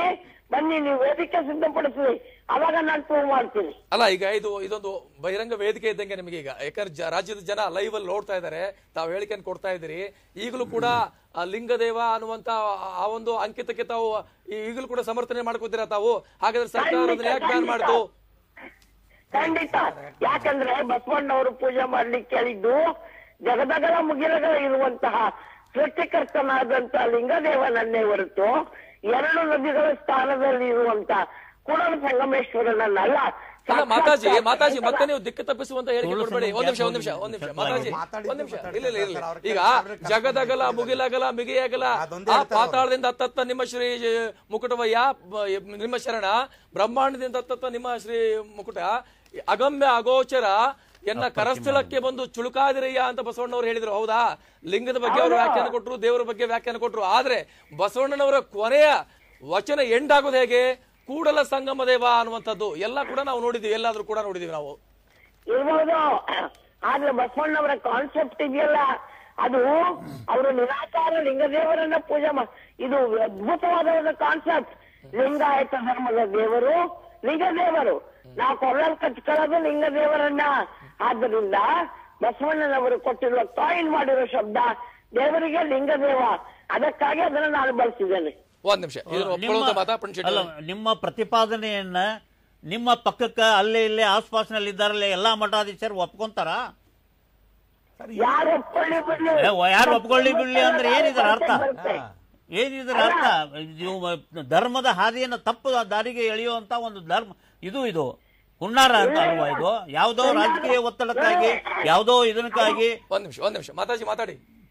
ಬನ್ನಿ ನೀವು ವೇದಿಕೆ ಸಿದ್ಧಪಡಿಸಿ ಅವಾಗ ನಾನು ಪ್ರೂವ್ ಮಾಡ್ತೀನಿ ಅಲ್ಲ ಈಗ ಇದು ಇದೊಂದು ಬಹಿರಂಗ ವೇದಿಕೆ ಇದ್ದಂಗೆ ನಿಮಗೆ ಈಗ ಯಾಕಂದ್ರೆ ಜ- ರಾಜ್ಯದ ಜನ ಲೈವ್ ಅಲ್ಲಿ ನೋಡ್ತಾ ಇದ್ದಾರೆ ತಾವು ಹೇಳಿಕೆಯನ್ನು ಕೊಡ್ತಾ ಇದ್ದೀರಿ ಈಗಲೂ ಕೂಡ ಆ ಲಿಂಗದೇವ ಅನ್ನುವಂತ ಆ- ಆ ಒಂದು ಅಂಕಿತಕ್ಕೆ ತಾವು ಈ- ಈಗಲೂ ಕೂಡ ಸಮರ್ಥನೆ ಮಾಡ್ಕೋತೀರಾ ತಾವು ಹಾಗಾದ್ರೆ ಸರ್ಕಾರ ಅದನ್ನ ಯಾಕೆ ಬ್ಯಾನ್ ಮಾಡ್ತು ಖಂಡಿತ ಯಾಕಂದ್ರೆ ಬಸವಣ್ಣವರು ಪೂಜೆ ಮಾಡ್ಲಿಕ್ಕೆ ಹೇಳಿದ್ದು ಜಗದಗಲ ಮುಗಿಲಗಲ ಇರುವಂತಹ ಸೃಷ್ಟಿಕರ್ತನಾದಂತ ಲಿಂಗದೇವನನ್ನೇ ಹೊರತು ಎರಡು ನದಿಗಳ ಸ್ಥಾನದಲ್ಲಿ ಇರುವಂತ ಕೂಡಲ ಸಂಗಮೇಶ್ವರನನ್ನಲ್ಲ ಅಲ್ಲ ಸಾಕ್ಷಾತ್ ಮಾತಾಜಿ ಸಾಕ್ಷಾತ್ ಮಾತಾಜಿ ಮತ್ತೆ ನೀವು ದಿಕ್ಕು ತಪ್ಪಿಸುವಂತ ಹೇಳಿಕೆ ತುಳಸಿ ಕೊಡಬೇಡಿ ಒಂದ್ ನಿಮಿಷ ಒಂದ್ ನಿಮಿಷ ಒಂದ್ ನಿಮಿಷ ಮಾತಾಜಿ ಒಂದ್ ನಿಮಿಷ ಇಲ್ಲ ಇಲ್ಲ ಇಲ್ಲ ಈಗ ಜಗದಗಲ ಮುಗಿಲಗಲ ಮಿಗಿಯಗಲ ಅದೊಂದೇ ಆ ಹೇಳ್ತಾರೆ ಅವ್ರು. ಪಾತಾಳದಿಂದ ಹತ್ತತ್ತ ನಿಮ್ಮ ಶ್ರೀ ಮುಕುಟವಯ್ಯ ಬ- ನಿಮ್ಮ ಶರಣ ಬ್ರಹ್ಮಾಂಡದಿಂದ ಹತ್ತತ್ತ ನಿಮ್ಮ ಶ್ರೀ ಮುಕುಟ ಅಗಮ್ಯ ಅಗೋಚರ ಎನ್ನ ಕರಸ್ಥಳಕ್ಕೆ ಬಂದು ಚುಳುಕಾದಿರಯ್ಯ ಅಂತ ಬಸವಣ್ಣವ್ರು ಹೇಳಿದ್ರು ಹೌದಾ ಲಿಂಗದ ಬಗ್ಗೆ ಅವರು ವ್ಯಾಖ್ಯಾನ ಕೊಟ್ಟರು ದೇವರ ಬಗ್ಗೆ ವ್ಯಾಖ್ಯಾನ ಕೊಟ್ಟರು ಆದ್ರೆ ಬಸವಣ್ಣನವರ ಕೊನೆಯ ವಚನ ಎಂಡ್ ಆಗೋದು ಹೇಗೆ ಕೂಡಲ ಸಂಗಮ ದೇವ ಅನ್ನುವಂಥದ್ದು ಎಲ್ಲ ಕೂಡ ನಾವು ನೋಡಿದೀವಿ ಎಲ್ಲಾದ್ರೂ ಕೂಡ ನೋಡಿದೀವಿ ನಾವು ಇರ್ಬೋದು ಆದ್ರೆ ಬಸವಣ್ಣವರ ಕಾನ್ಸೆಪ್ಟ್ ಇದೆಯಲ್ಲ ಅದು ಅವರು ನಿರಾಕಾರ ಲಿಂಗದೇವರನ್ನ ಪೂಜೆ ಮಾ ಇದು ಅದ್ಭುತವಾದ ಕಾನ್ಸೆಪ್ಟ್ ಲಿಂಗಾಯತ ಧರ್ಮದ ದೇವರು ಲಿಂಗದೇವರು ನಾವು ಕೊಳ್ಳಲ್ ಕಚ್ಕೊಳ್ಳೋದು ಲಿಂಗದೇವರನ್ನ ಆದ್ದರಿಂದ ಬಸವಣ್ಣನವರು ಕೊಟ್ಟಿರುವ ಕಾಯಿನ್ ಮಾಡಿರೋ ಶಬ್ದ ದೇವರಿಗೆ ಲಿಂಗದೇವ ಅದಕ್ಕಾಗಿ ಅದನ್ನ ನಾನು ಬಳಸಿದ್ದೇನೆ ಒಂದ್ ನಿಮಿಷ ಇದನ್ನ ಒಪ್ಕೊಳ್ಳುವಂತ ಮಾತಾ ಪಂಡಿತ್ ಅಲ್ಲ ಶೆಟ್ಟಿ ನಿಮ್ಮ ಪ್ರತಿಪಾದನೆಯನ್ನ ನಿಮ್ಮ ಪಕ್ಕಕ್ಕ ಅಲ್ಲೇ ಇಲ್ಲೇ ಆಸ್ಪಾಸ್ನಲ್ಲಿ ಇದ್ದಾರಲ್ಲ ಎಲ್ಲಾ ಮಠಾಧೀಶರು ಒಪ್ಕೊಂತಾರ ಯಾರು ಒಪ್ಕೊಳ್ಳಿ ಬಿಡ್ಲಿ ಏ, ಯಾರು ಒಪ್ಕೊಳ್ಳಿ ಬಿಡ್ಲಿ ಅಂದ್ರೆ ಏನಿದರ ಅರ್ಥ? ಬರುತ್ತೆ. ಏನಿದ್ರ ಅರ್ಥ ಇದು ಧರ್ಮದ ಹಾದಿಯನ್ನು ತಪ್ಪು ದಾರಿಗೆ ಎಳೆಯುವಂತ ಒಂದು ಧರ್ಮ ಇದು ಇದು ಹುನ್ನಾರ ಅಂತ ಅಲ್ವಾ ಇದು ಯಾವುದೋ ರಾಜಕೀಯ ಒತ್ತಡಕ್ಕಾಗಿ ಯಾವುದೋ ಇದಕ್ಕಾಗಿ ಒಂದ್ ನಿಮಿಷ ಒಂದ್ ನಿಮಿಷ ಮಾತಾಜಿ ಮಾತಾಡಿ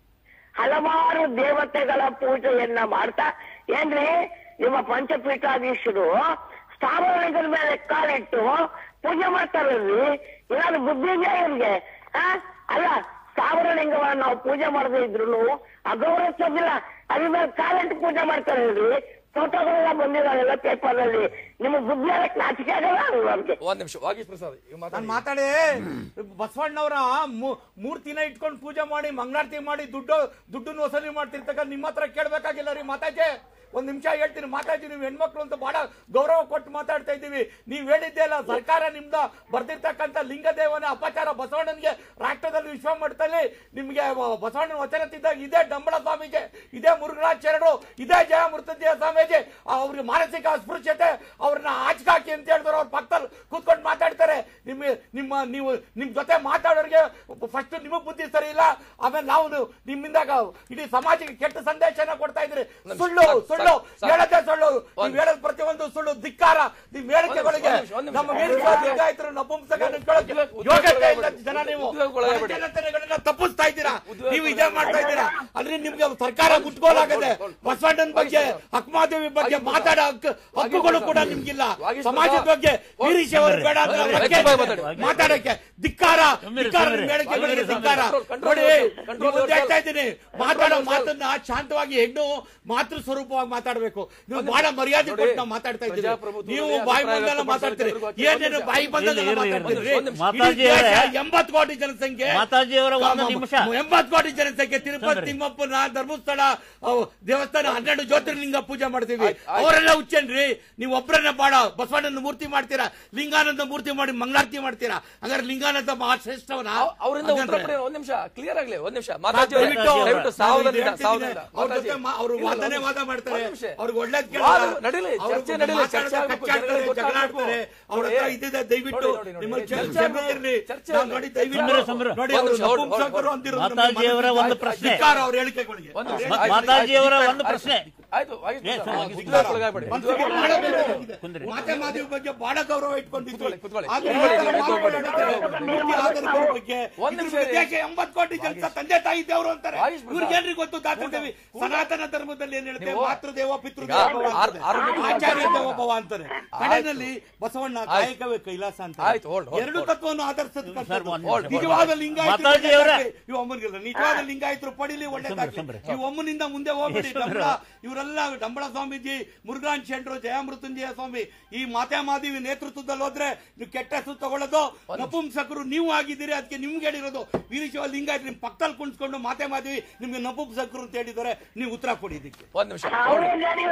ಹಲವಾರು ದೇವತೆಗಳ ಪೂಜೆಯನ್ನ ಮಾಡ್ತಾ ಏನ್ರಿ ನಿಮ್ಮ ಪಂಚಪೀಠಾಧೀಶರು ಸ್ಥಾವರಗಳ ಮೇಲೆ ಕಾಲಿಟ್ಟು ಪೂಜೆ ಮಾಡ್ತಾರಲ್ರಿ ಏನಾದ್ರು ಬುದ್ಧಿ ಇದೆಯಾ ಇವ್ರಿಗೆ ಆ? ಅಲ್ಲ ಸ್ಥಾವರಲಿಂಗವನ್ನ ನಾವು ಪೂಜೆ ಮಾಡದೇ ಇದ್ರು ಅಗೌರವಿಸೋದಿಲ್ಲ ಅದ್ರ ಮೇಲೆ ಕಾಲಿಟ್ಟು ಪೂಜೆ ಮಾಡ್ತಾರಲ್ರಿ ಫೋಟೋಗಳೆಲ್ಲ ಬಂದಿದಾವೆಲ್ಲ ಪೇಪರ್ ಅಲ್ಲಿ ನಿಮ್ಗೆ ಬುದ್ಧಿ ಅದಕ್ಕೆ ನಾಚಿಕೆ ಆಗಲ್ಲ ಅಲ್ವಾ ಅವ್ರಿಗೆ ಒಂದ್ ನಿಮಿಷ ವಾಗೀಶ್ ಪ್ರಸಾದ್ ಈಗ ನಾನು ಮಾತಾಡಿ ಮಾತಾಡಿ ಬಸವಣ್ಣವರ ಮೂ- ಮೂರ್ತಿನ ಇಟ್ಕೊಂಡು ಪೂಜೆ ಮಾಡಿ ಮಂಗಳಾರತಿ ಮಾಡಿ ದುಡ್ಡು ದುಡ್ಡನ್ನು ವಸೂಲಿ ಮಾಡ್ತಿರ್ತಕ್ಕ ನಿಮ್ಮ ಹತ್ರ ಕೇಳ್ಬೇಕಾಗಿಲ್ಲ ರೀ ಮಾತಾಜಿ ಒಂದ್ ನಿಮಿಷ ಹೇಳ್ತೀನಿ ಮಾತಾಜಿ ನೀವು ಹೆಣ್ಮಕ್ಳು ಅಂತ ಬಹಳ ಗೌರವ ಕೊಟ್ಟು ಮಾತಾಡ್ತಾ ಇದ್ದೀವಿ ನೀವ್ ಹೇಳಿದ್ದೆ ಅಲ್ಲ ಸರ್ಕಾರ ನಿಮ್ದ ಬರ್ದಿರ್ತಕ್ಕಂಥ ಲಿಂಗದೇವನ ಅಪಚಾರ ಬಸವಣ್ಣನಿಗೆ ರಾಷ್ಟ್ರದಲ್ಲಿ ವಿಶ್ವ ಮಟ್ಟದಲ್ಲಿ ನಿಮ್ಗೆ ಬ- ಬಸವಣ್ಣನ ವಚನ ತಿದ್ದಾಗ ಇದೇ ಡಂಬಳ ಸ್ವಾಮೀಜಿ ಇದೇ ಮುರುಘರಾಚಾರ್ಯರು ಇದೇ ಜಯ ಮೃತ್ಯುಂಜಯ ಸ್ವಾಮೀಜಿ ಅವ್ರಿಗೆ ಮಾನಸಿಕ ಅಸ್ಪೃಶ್ಯತೆ ಅವ್ರನ್ನ ಆಚಕಾಕಿ ಅಂತ ಹೇಳಿದ್ರು ಅವ್ರ ಪಕ್ಕದಲ್ಲಿ ಕೂತ್ಕೊಂಡು ಮಾತಾಡ್ತಾರೆ ನಿಮ್ಮ ನಿಮ್ಮ ನೀವು ನಿಮ್ ಜೊತೆ ಮಾತಾಡೋರಿಗೆ ಫಸ್ಟ್ ನಿಮಗ್ ಬುದ್ಧಿ ಸರಿ ಇಲ್ಲ ಆಮೇಲೆ ನಾವು ನಿಮ್ಮಿಂದ ಇಡೀ ಸಮಾಜಕ್ಕೆ ಕೆಟ್ಟ ಸಂದೇಶನ ಕೊಡ್ತಾ ಇದ್ರಿ ಸುಳ್ಳು ಸುಳ್ಳು ಸಾಕು. ಹೇಳದೆ ಸುಳ್ಳು ಒಂದ್- ನೀವ್ ಹೇಳೋದ್ ಪ್ರತಿಯೊಂದು ಸುಳ್ಳು ಧಿಕ್ಕಾರ ನಿಮ್ ಹೇಳಿಕೆಗಳಿಗೆ ಒಂದ್ ನಿಮಿಷ, ಒಂದ್ ನಿಮಿಷ. ನಮ್ಮ ಮೇಲಿನ ಲಿಂಗಾಯತರು ನಪುಂಸಕ ನಿಂತ್ಕೊಳ್ಳೋಕೆ ಉದ್ಯೋಗ- ಯೋಗ್ಯತೆ ಇಲ್ಲ ಜನ ನೀವು ಉದ್ಯೋಗಕ್ಕೊಳಗಾಗ್ಬೇಡಿ. ಪರಿಚಲನೆಗಳನ್ನ ತಪ್ಪಿಸ್ತಾ ಇದ್ದೀರಾ ಉದ್ಯೋಗ- ನೀವು ಇದೇ ಮಾಡ್ತಾ ಇದ್ದೀರಾ ಅಂದ್ರೆ ನಿಮ್ಗೆ ಸರ್ಕಾರ ಮುಟ್ಕೋಲಾಗದೆ ಬಸವಣ್ಣನ ಬಗ್ಗೆ ಅಕ್ಮಾದೇವಿ ಬಗ್ಗೆ ಮಾತಾಡೋ ಹಕ್ಕು ಹಕ್ಕುಗಳು ಕೂಡ ನಿಮ್ಗಿಲ್ಲ ವಾಗೀಶ್ ಸಮಾಜದ ಪ್ರಸಾದ್. ಬಗ್ಗೆ ವೀರಶೈವರು ಬೇಡ ಅಂತ ಸುಮ್ನಿರಿ, ಹಕ್ಕೆ ಸುಮ್ನಿರಿ, ಇದೆ. ಮಾತಾಡಕ್ಕೆ ಧಿಕ್ಕಾರ ಸುಮ್ನಿರಿ, ಧಿಕ್ಕಾರ ಸುಮ್ನಿರಿ. ನಿಮ್ಮ ಹೇಳಿಕೆಗಳಿಗೆ ಸುಮ್ನಿರಿ, ಧಿಕ್ಕಾರ ಕಂಟ್ರೋಲ್ ನೋಡಿ ಕಂಟ್ರೋಲ್ ನೀವು ಮುಂದೆ ಹೇಳ್ತಾ ಇದ್ದೀನಿ ಮಾತಾಡೋ ಕಂಟ್ರೋಲ್ ಮಾತನ್ನ ಶಾಂತವಾಗಿ ಹೆಣ್ಣು ಮಾತೃ ಸ್ವರೂಪವಾಗಿ ಮಾತಾಡಬೇಕು ನೀವು ಬಹಳ ಮರ್ಯಾದೆ ನೋಡಿ, ಕೊಟ್ಟು ನಾವು ಮಾತಾಡ್ತಾ ಇದ್ದೀವಿ ಪ್ರಜಾಪ್ರಭುತ್ವದಲ್ಲಿ ನೀವು ಅಭಿಪ್ರಾಯ ಬಾಯಿ ಬಂದೆಲ್ಲ ವ್ಯಕ್ತಪಡಿಸೋಕೆ ಮಾತಾಡ್ತೀರಿ ಎಲ್ರಿಗೂ ಹಕ್ಕಿದೆ. ಏನೇನು ಬಾಯಿ ಬಂದೆಲ್ಲ ಇರ್ಲಿ, ಇರ್ಲಿ, ಮಾತಾಡ್ತೀರಿ ಒಂದ್ ನಿಮಿಷ. ಮಾತಾಜಿ ಅವರೇ- ಎಂಬತ್ತು ಕೋಟಿ ಜನಸಂಖ್ಯೆ ಮಾತಾಜಿ ಅವರ ಒಂದು ನಿಮಿಷ. ಎಂಬತ್ತು ಕೋಟಿ ಜನಸಂಖ್ಯೆ ತಿರುಪತಿ ಸುಮ್ನಿರಿ. ತಿಮ್ಮಪ್ಪನ ಧರ್ಮಸ್ಥಳ ಅವ್ ದೇವಸ್ಥಾನ ಹನ್ನೆರಡು ಜ್ಯೋತಿರ್ಲಿಂಗ ಪೂಜೆ ಮಾಡ್ತೀವಿ ಆಯ್ತ್, ಆಯ್ತ್. ಅವರೆಲ್ಲ ಹುಚ್ಚೇನ್ರಿ ನೀವು ಒಬ್ಬರನ್ನ ಬಾಡ ಬಸವಣ್ಣನ ಮೂರ್ತಿ ಮಾಡ್ತೀರಾ ಲಿಂಗಾನಂದ ಮೂರ್ತಿ ಮಾಡಿ ಮಂಗಳಾರತಿ ಮಾಡ್ತೀರಾ ಹಂಗಾರೆ ಲಿಂಗಾನಂದ ಮಹಾಶ್ರೇಷ್ಠವನ ಅವ್- ಅವರಿಂದ ಉತ್ತರ ಹಂಗಂದ್ರೆ? ಪಡೆಯೋಣ ಒಂದ್ ನಿಮಿಷ ಕ್ಲಿಯರ್ ಆಗ್ಲಿ ಒಂದ್ ನಿಮಿಷ ಮಾತಾಜಿ ಅವರೇ, ದಯವಿಟ್ಟು ದಯವಿಟ್ಟು ನಾನು ಸಾವಧಾನ ಇದು ಹೇಳ್ತಿದ್ದೀನಿ. ಸಾವಧಾನ ಅವ್ರ ಮಾತಾಜಿ. ಜೊತೆ ಮಾ- ಅವ್ರು ಇಲ್ಲ, ಇಲ್ಲ, ವಾದನೆ ಒಂದ್ ವಾದ ನಿಮಿಷ. ಮಾಡ್ತಾರೆ ಒಂದ್ ನಿಮಿಷ. ಅವ್ರಿಗೆ ಒಳ್ಳೇದ್ ವಾದ ಕೇಳಲ್ಲ. ನಡೀಲಿ, ಅವ್ರು ಚರ್ಚೆ ನಡೀಲಿ, ಮಾತಾಡೋದು ಚರ್ಚೆ ಆಗ್ಬೇಕು, ಕಚ್ಚಾಡ್ತಾರೆ, ಜನಗಳಿಗೆ ಜಗಳ ಗೊತ್ತಾಗ್ಬೇಕು. ಆಡ್ತಾರೆ. ಅವ್ರ ನೋಡಿ, ಹತ್ರ ಇದ್ದಿದೆ ದಯವಿಟ್ಟು ನೋಡಿ, ನೋಡಿ, ನಿಮ್ಮಲ್ಲಿ ಚರ್ಚೆ ಕ್ಷಮೆ ಆಗ್ಬೇಕು. ಇರ್ಲಿ. ಚರ್ಚೆ ನಾವು ಆಗ್ಬೇಕು. ನೋಡಿ ದಯವಿಟ್ಟು ಸುಮ್ನಿರಿ, ಸುಮ್ನಿರಿ. ನೋಡಿ ಒಂದ್ ಅವರು ನಿಮಿಷ, ಹೊರಡು, ನಪುಂಸಕರು ಹೊರಡು. ಅಂತಿರೋದು ನಮ್ಮ ಮಾತಾಜಿ ಅವರ ಮನಸ್ಸಿಗೆ ಒಂದು ಆಯ್ತು, ಪ್ರಶ್ನೆ. ಧಿಕ್ಕಾರ ಅವ್ರ ಹೇಳಿಕೆಗಳಿಗೆ ಒಂದ್ ನಿಮಿಷ. ಆಯ್ತು, ಆಯ್ತು, ಮಾತಾಜಿ ಅವರ ಆಯ್ತು, ಒಂದು ಆಯ್ತು. ಪ್ರಶ್ನೆ. ಆಯ್ತು ವಾಗೀಶ್ ಏ, ಪ್ರಸಾದ್, ವಾಗೀಶ್ ಉದ್ಯೋಗಕ್ಕೊಳಗಾಗ್ಬೇಡಿ. ಮನಸ್ಸಿಗೆ ಬಹಳ ಬೇಜಾರಾಗಿದೆ. ಕುಂದ್ರಿ. ಮಾತೆ ಮಾದೇವಿ ಬಗ್ಗೆ ಬಹಳ ಗೌರವ ಇಟ್ಕೊಂಡಿದ್ವಿ ಕೂತ್ಕೊಳ್ಳಿ, ಕೂತ್ಕೊಳ್ಳಿ. ಆದ್ರೆ ಕೂತ್ಕೊಳ್ಳಿ, ಈ ತರ ಕೂತ್ಕೊಳ್ಳಿ, ಮಾತಾಡೋದು ನೀತಿ ಆಧಾರದ ಬಗ್ಗೆ ಒಂದ್ ನಿಮಿಷ ಇದ್ರ ಇರಿ. ದೇಶ ಎಂಬತ್ತು ಕೋಟಿ ಜನ ತಂದೆ ತಾಯಿ ದೇವರು ಅಂತಾರೆ ವಾಗೀಶ್ ಪ್ರಸಾದ್. ಇವ್ರಿಗೇನ್ರಿ ಗೊತ್ತು ದಾತೃದೇವಿ ಸನಾತನ ಧರ್ಮದಲ್ಲಿ ಏನ್ ಹೇಳ್ತೇವೆ ನೀವು- ಮಾತೃದೇವ ಈಗ ಪಿತೃದೇವ ಭವ ಆರ್- ಅಂತಾರೆ. ಆರು ನಿಮಿಷ ಆಚಾರ್ಯ ದೇವ ಭವ ಅಂತಾರೆ ಕಡೆಯಲ್ಲಿ ಬಸವಣ್ಣ ಕಾಯಕವೇ ಕೈಲಾಸ ಅಂತ ಆಯ್ತು, hold, hold, ಎರಡು hold. ತತ್ವವನ್ನು ಸರ್, ಆಧರಿಸತಕ್ಕಂಥದ್ದು ಒಂದ್ ನಿಮಿಷ, ನಿಜವಾದ hold. ಲಿಂಗಾಯತರು ಮಾತಾಜಿ ಅವರೇ. ಒಳ್ಳೆದಾಗ್ಲಿ. ಇವು ಅಮ್ಮನಿಗಿಲ್ಲ ನಿಜವಾದ ಲಿಂಗಾಯತರು ಪಡಿಲಿ ಒಳ್ಳೇದಾಗ್ಲಿ ಸುಮ್ನೆ, ನೀವು ಒಮ್ಮನಿಂದ ಮುಂದೆ ಹೋಗ್ಬಿಡಿ ಸುಮ್ನೆ. ಡಂಬಳ ಇವರೆಲ್ಲ ಡಂಬಳ ಸ್ವಾಮೀಜಿ ಮುರುಘಾನ್ ಶೆಟ್ರು ಜಯಮೃತ್ಯುಂಜಯ ಸ್ವಾಮಿ ಈ ಮಾತೆ ಮಾದೇವಿ ನೇತೃತ್ವದಲ್ಲಿ ಹೋದ್ರೆ ನೀವು ಕೆಟ್ಟ ಹೆಸರು ತಗೊಳ್ಳೋದು ನಪುಂಸಕರು ನೀವು ಆಗಿದ್ದೀರಿ ಅದಕ್ಕೆ ನಿಮ್ಗೆ ಹೇಳಿರೋದು ವೀರಶಿವ ಲಿಂಗಾಯತ್ ನಿಮ್ ಪಕ್ಕದಲ್ಲಿ ಕುಣಿಸ್ಕೊಂಡು ಮಾತೆ ಮಾದೇವಿ ನಿಮ್ಗೆ ನಪುಂಸಕರು ಅಂತ ಹೇಳಿದ್ದಾರೆ ನೀವು ಉತ್ತರ ಕೊಡಿ ಇದಕ್ಕೆ ಒಂದ್ ನಿಮಿಷ ಅವ್ರೇನ್ ಹೇಳಿಲ್ಲ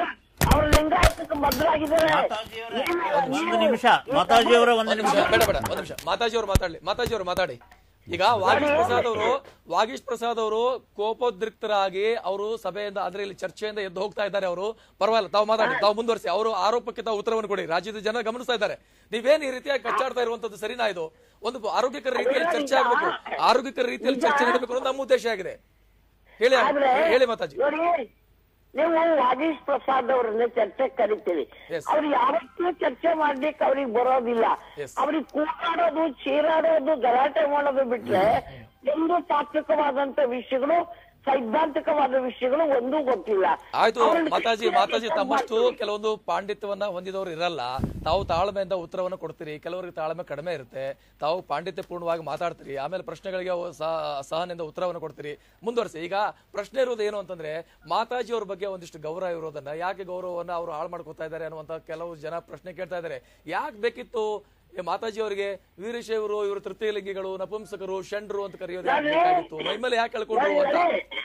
ಅವ್ರ ಲಿಂಗಾಯತಕ್ಕೆ ಬದ್ಧರಾಗಿದ್ದಾರೆ ಮಾತಾಜಿಯವರೇ, ನೀವು- ಒಂದು ನೀವು- ನಿಮಿಷ ಮಾತಾಜಿಯವರ ಒಂದು ಒಂದ್ ನಿಮಿಷ ನಿಮಿಷ ಬೇಡ ಬೇಡ ಒಂದ್ ನಿಮಿಷ ಮಾತಾಜಿ ಅವರು ಮಾತಾಡ್ಲಿ ಮಾತಾಜಿ ಅವರು ಮಾತಾಡಿ ಈಗ ವಾಗೀಶ್ ಪ್ರಸಾದ್ ಅವರು ವಾಗೀಶ್ ಪ್ರಸಾದ್ ಅವರು ಕೋಪೋದ್ರಿಕ್ತರಾಗಿ ಅವರು ಸಭೆಯಿಂದ ಅಂದ್ರೆ ಇಲ್ಲಿ ಚರ್ಚೆಯಿಂದ ಎದ್ದು ಹೋಗ್ತಾ ಇದ್ದಾರೆ ಅವರು ಪರವಾಗಿಲ್ಲ ತಾವು ಮಾತಾಡಿ ತಾವು ಮುಂದುವರಿಸಿ ಅವರು ಆರೋಪಕ್ಕೆ ತಾವು ಉತ್ತರವನ್ನು ಕೊಡಿ ರಾಜ್ಯದ ಜನ ಗಮನಿಸ್ತಾ ಇದ್ದಾರೆ ನೀವೇನ್ ಈ ರೀತಿಯಾಗಿ ಕಚ್ಚಾಡ್ತಾ ಇರುವಂತದ್ದು ಸರಿನಾ ಇದು ಒಂದು ಆರೋಗ್ಯಕರ ರೀತಿಯಲ್ಲಿ ಚರ್ಚೆ ಆಗಬೇಕು ಆರೋಗ್ಯಕರ ರೀತಿಯಲ್ಲಿ ಚರ್ಚೆ ನಡೀಬೇಕು ಅನ್ನೋದು ನಮ್ಮ ಉದ್ದೇಶ ಆಗಿದೆ ಹೇಳಿ ಆದ್ರೆ ಹೇಳಿ ಮಾತಾಜಿ ನೋಡಿ ನೀವು ವಾಗೀಶ್ ಪ್ರಸಾದ್ ಅವರನ್ನ ಚರ್ಚೆ ಕರಿತೀವಿ Yes. ಅವ್ರು ಯಾವತ್ತೂ ಚರ್ಚೆ ಮಾಡ್ಲಿಕ್ಕೆ ಅವ್ರಿಗೆ ಬರೋದಿಲ್ಲ Yes. ಅವ್ರಿಗೆ ಕೂಗಾಡೋದು ಚೀರಾಡೋದು ಗಲಾಟೆ ಮಾಡೋದು ಬಿಟ್ರೆ ಒಂದು ತಾತ್ವಿಕವಾದಂತ ವಿಷಯಗಳು ಸೈದ್ಧಾಂತಿಕವಾದ ವಿಷಯಗಳು ಒಂದೂ ಗೊತ್ತಿಲ್ಲ ಆಯ್ತು ಅವ್ರನ್ನ ಮಾತಾಜಿ ಚರ್ಚೆ ಮಾತಾಜಿ ಮಾಡ್ತೀವಿ. ತಮ್ಮಷ್ಟು ಕೆಲವೊಂದು ಪಾಂಡಿತ್ಯವನ್ನ ಹೊಂದಿದವರು ಇರಲ್ಲ ತಾವು ತಾಳ್ಮೆಯಿಂದ ಉತ್ತರವನ್ನು ಕೊಡ್ತೀರಿ ಕೆಲವರಿಗೆ ತಾಳ್ಮೆ ಕಡಿಮೆ ಇರುತ್ತೆ ತಾವು ಪಾಂಡಿತ್ಯಪೂರ್ಣವಾಗಿ ಮಾತಾಡ್ತೀರಿ ಆಮೇಲೆ ಪ್ರಶ್ನೆಗಳಿಗೆ ಅವು ಸಹ- ಸಹನೆಯಿಂದ ಉತ್ತರವನ್ನು ಕೊಡ್ತೀರಿ ಮುಂದುವರಿಸಿ ಈಗ ಪ್ರಶ್ನೆ ಇರೋದು ಏನು ಅಂತಂದ್ರೆ ಮಾತಾಜಿ ಅವ್ರ ಬಗ್ಗೆ ಒಂದಿಷ್ಟು ಗೌರವ ಇರೋದನ್ನ ಯಾಕೆ ಗೌರವವನ್ನ ಅವರು ಹಾಳು ಮಾಡ್ಕೊತಾ ಇದ್ದಾರೆ ಅನ್ನುವಂತ ಕೆಲವು ಜನ ಪ್ರಶ್ನೆ ಕೇಳ್ತಾ ಇದ್ದಾರೆ ಯಾಕೆ ಬೇಕಿತ್ತು ಈ ಮಾತಾಜಿ ಅವರಿಗೆ ವೀರಶೈವರು ಇವರು ತೃತೀಯಲಿಂಗಿಗಳು ನಪುಂಸಕರು ಷಂಡ್ರು ಅಂತ ಕರೆಯೋದು ಯಾಕೆ ಬೇಕಾಗಿತ್ತು ಮೈಮೇಲೆ ಯಾಕೆ ಕಳ್ಕೊಂಡ್ರು ಅಂತ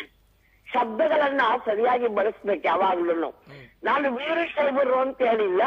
ಶಬ್ದಗಳನ್ನ ಸರಿಯಾಗಿ ಬಳಸ್ಬೇಕು ಯಾವಾಗ್ಲೂ ನಾನು ವೀರಶೈವರು ಅಂತ ಹೇಳಿಲ್ಲ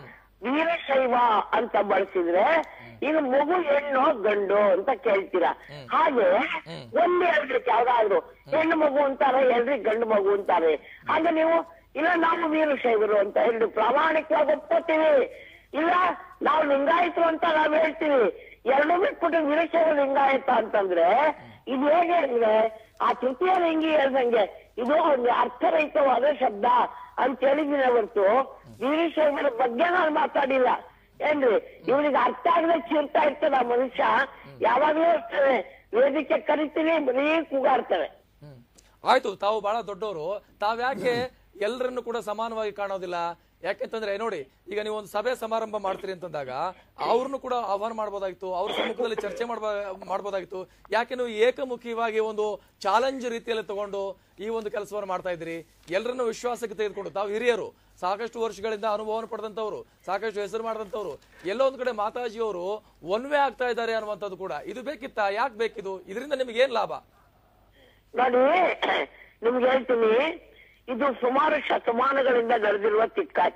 ವೀರಶೈವ ಅಂತ ಬಳಸಿದ್ರೆ ಈಗ ಮಗು ಹೆಣ್ಣು ಗಂಡು ಅಂತ ಕೇಳ್ತೀರಾ ಹಾಗೆ ಒಂದು ಹೇಳ್ಬೇಕು ಯಾವ್ದಾದ್ರು ಹೆಣ್ಣು ಮಗು ಅಂತಾರೆ ಹೇಳ್ರಿ ಗಂಡು ಮಗು ಅಂತಾರೆ ಹಾಗೆ ನೀವು ಇಲ್ಲ ನಾವು ವೀರಶೈವರು ಅಂತ ಹೇಳಿ ಪ್ರಾಮಾಣಿಕವಾಗಿ ಒಪ್ಕೋತೀವಿ ಇಲ್ಲ ನಾವು ಲಿಂಗಾಯತರು ಅಂತ ನಾವ್ ಹೇಳ್ತೀವಿ ಎರಡು ಬಿಟ್ಬಿಟ್ಟು ವೀರಶೈವ ಲಿಂಗಾಯತ ಅಂತಂದ್ರೆ ಇದು ಹೇಗೆ ಅಂದ್ರೆ ಆ ತೃತೀಯ ಲಿಂಗಿ ಹೇಳ್ದಂಗೆ ಇದು ಒಂದು ಅರ್ಥರಹಿತವಾದ ಶಬ್ದ ಅಂತ ಹೇಳಿದ್ದೀನಿ ಹೊರತು ವೀರಶೈವರ ಬಗ್ಗೆ ನಾನು ಮಾತಾಡಿಲ್ಲ ಏನ್ರಿ ಇವನಿಗೆ ಅರ್ಥ ಆಗದೆ ಚೀರ್ತಾ ಇರ್ತದೆ ಆ ಮನುಷ್ಯ ಯಾವಾಗ್ಲೂ ಇರ್ತದೆ ವೇದಿಕೆ ಕರಿತೀನಿ ಬರೀ ಕೂಗಾಡ್ತವೆ ಹ್ಮ್. ಆಯ್ತು ತಾವು ಬಹಳ ದೊಡ್ಡವರು ತಾವ್ಯಾಕೆ ಎಲ್ಲರನ್ನು ಕೂಡ ಸಮಾನವಾಗಿ ಕಾಣೋದಿಲ್ಲ ಯಾಕೆಂತಂದ್ರೆ ನೋಡಿ ಈಗ ನೀವು ಒಂದು ಸಭೆ ಸಮಾರಂಭ ಮಾಡ್ತೀರಿ ಅಂತಂದಾಗ ಅವ್ರನ್ನು ಕೂಡ ಆಹ್ವಾನ ಮಾಡ್ಬೋದಾಗಿತ್ತು ಅವ್ರ ಸಮ್ಮುಖದಲ್ಲಿ ಚರ್ಚೆ ಮಾಡ್ಬೋ ಮಾಡ್ಬೋದಾಗಿತ್ತು ಯಾಕೆ ನೀವು ಏಕಮುಖಿಯಾಗಿ ಒಂದು ಚಾಲೆಂಜ್ ರೀತಿಯಲ್ಲಿ ತಗೊಂಡು ಈ ಒಂದು ಕೆಲಸವನ್ನು ಮಾಡ್ತಾ ಇದ್ದೀರಿ ಎಲ್ಲರನ್ನು ವಿಶ್ವಾಸಕ್ಕೆ ತೆಗೆದುಕೊಂಡು ತಾವು ಹಿರಿಯರು ಸಾಕಷ್ಟು ವರ್ಷಗಳಿಂದ ಅನುಭವವನ್ನು ಪಡೆದಂತವ್ರು ಸಾಕಷ್ಟು ಹೆಸರು ಮಾಡಿದಂತವ್ರು ಎಲ್ಲೋ ಒಂದ್ ಕಡೆ ಮಾತಾಜಿಯವರು ಒನ್ ವೇ ಆಗ್ತಾ ಇದ್ದಾರೆ ಅನ್ನುವಂಥದ್ದು ಕೂಡ ಇದು ಬೇಕಿತ್ತಾ ಯಾಕೆ ಬೇಕಿದು ಇದರಿಂದ ನಿಮ್ಗೆ ಏನ್ ಲಾಭ ನೋಡಿ ನಿಮ್ಗೆ ಹೇಳ್ತೀನಿ ಇದು ಸುಮಾರು ಶತಮಾನಗಳಿಂದ ನಡೆದಿರುವ ತಿಕ್ಕಾಟ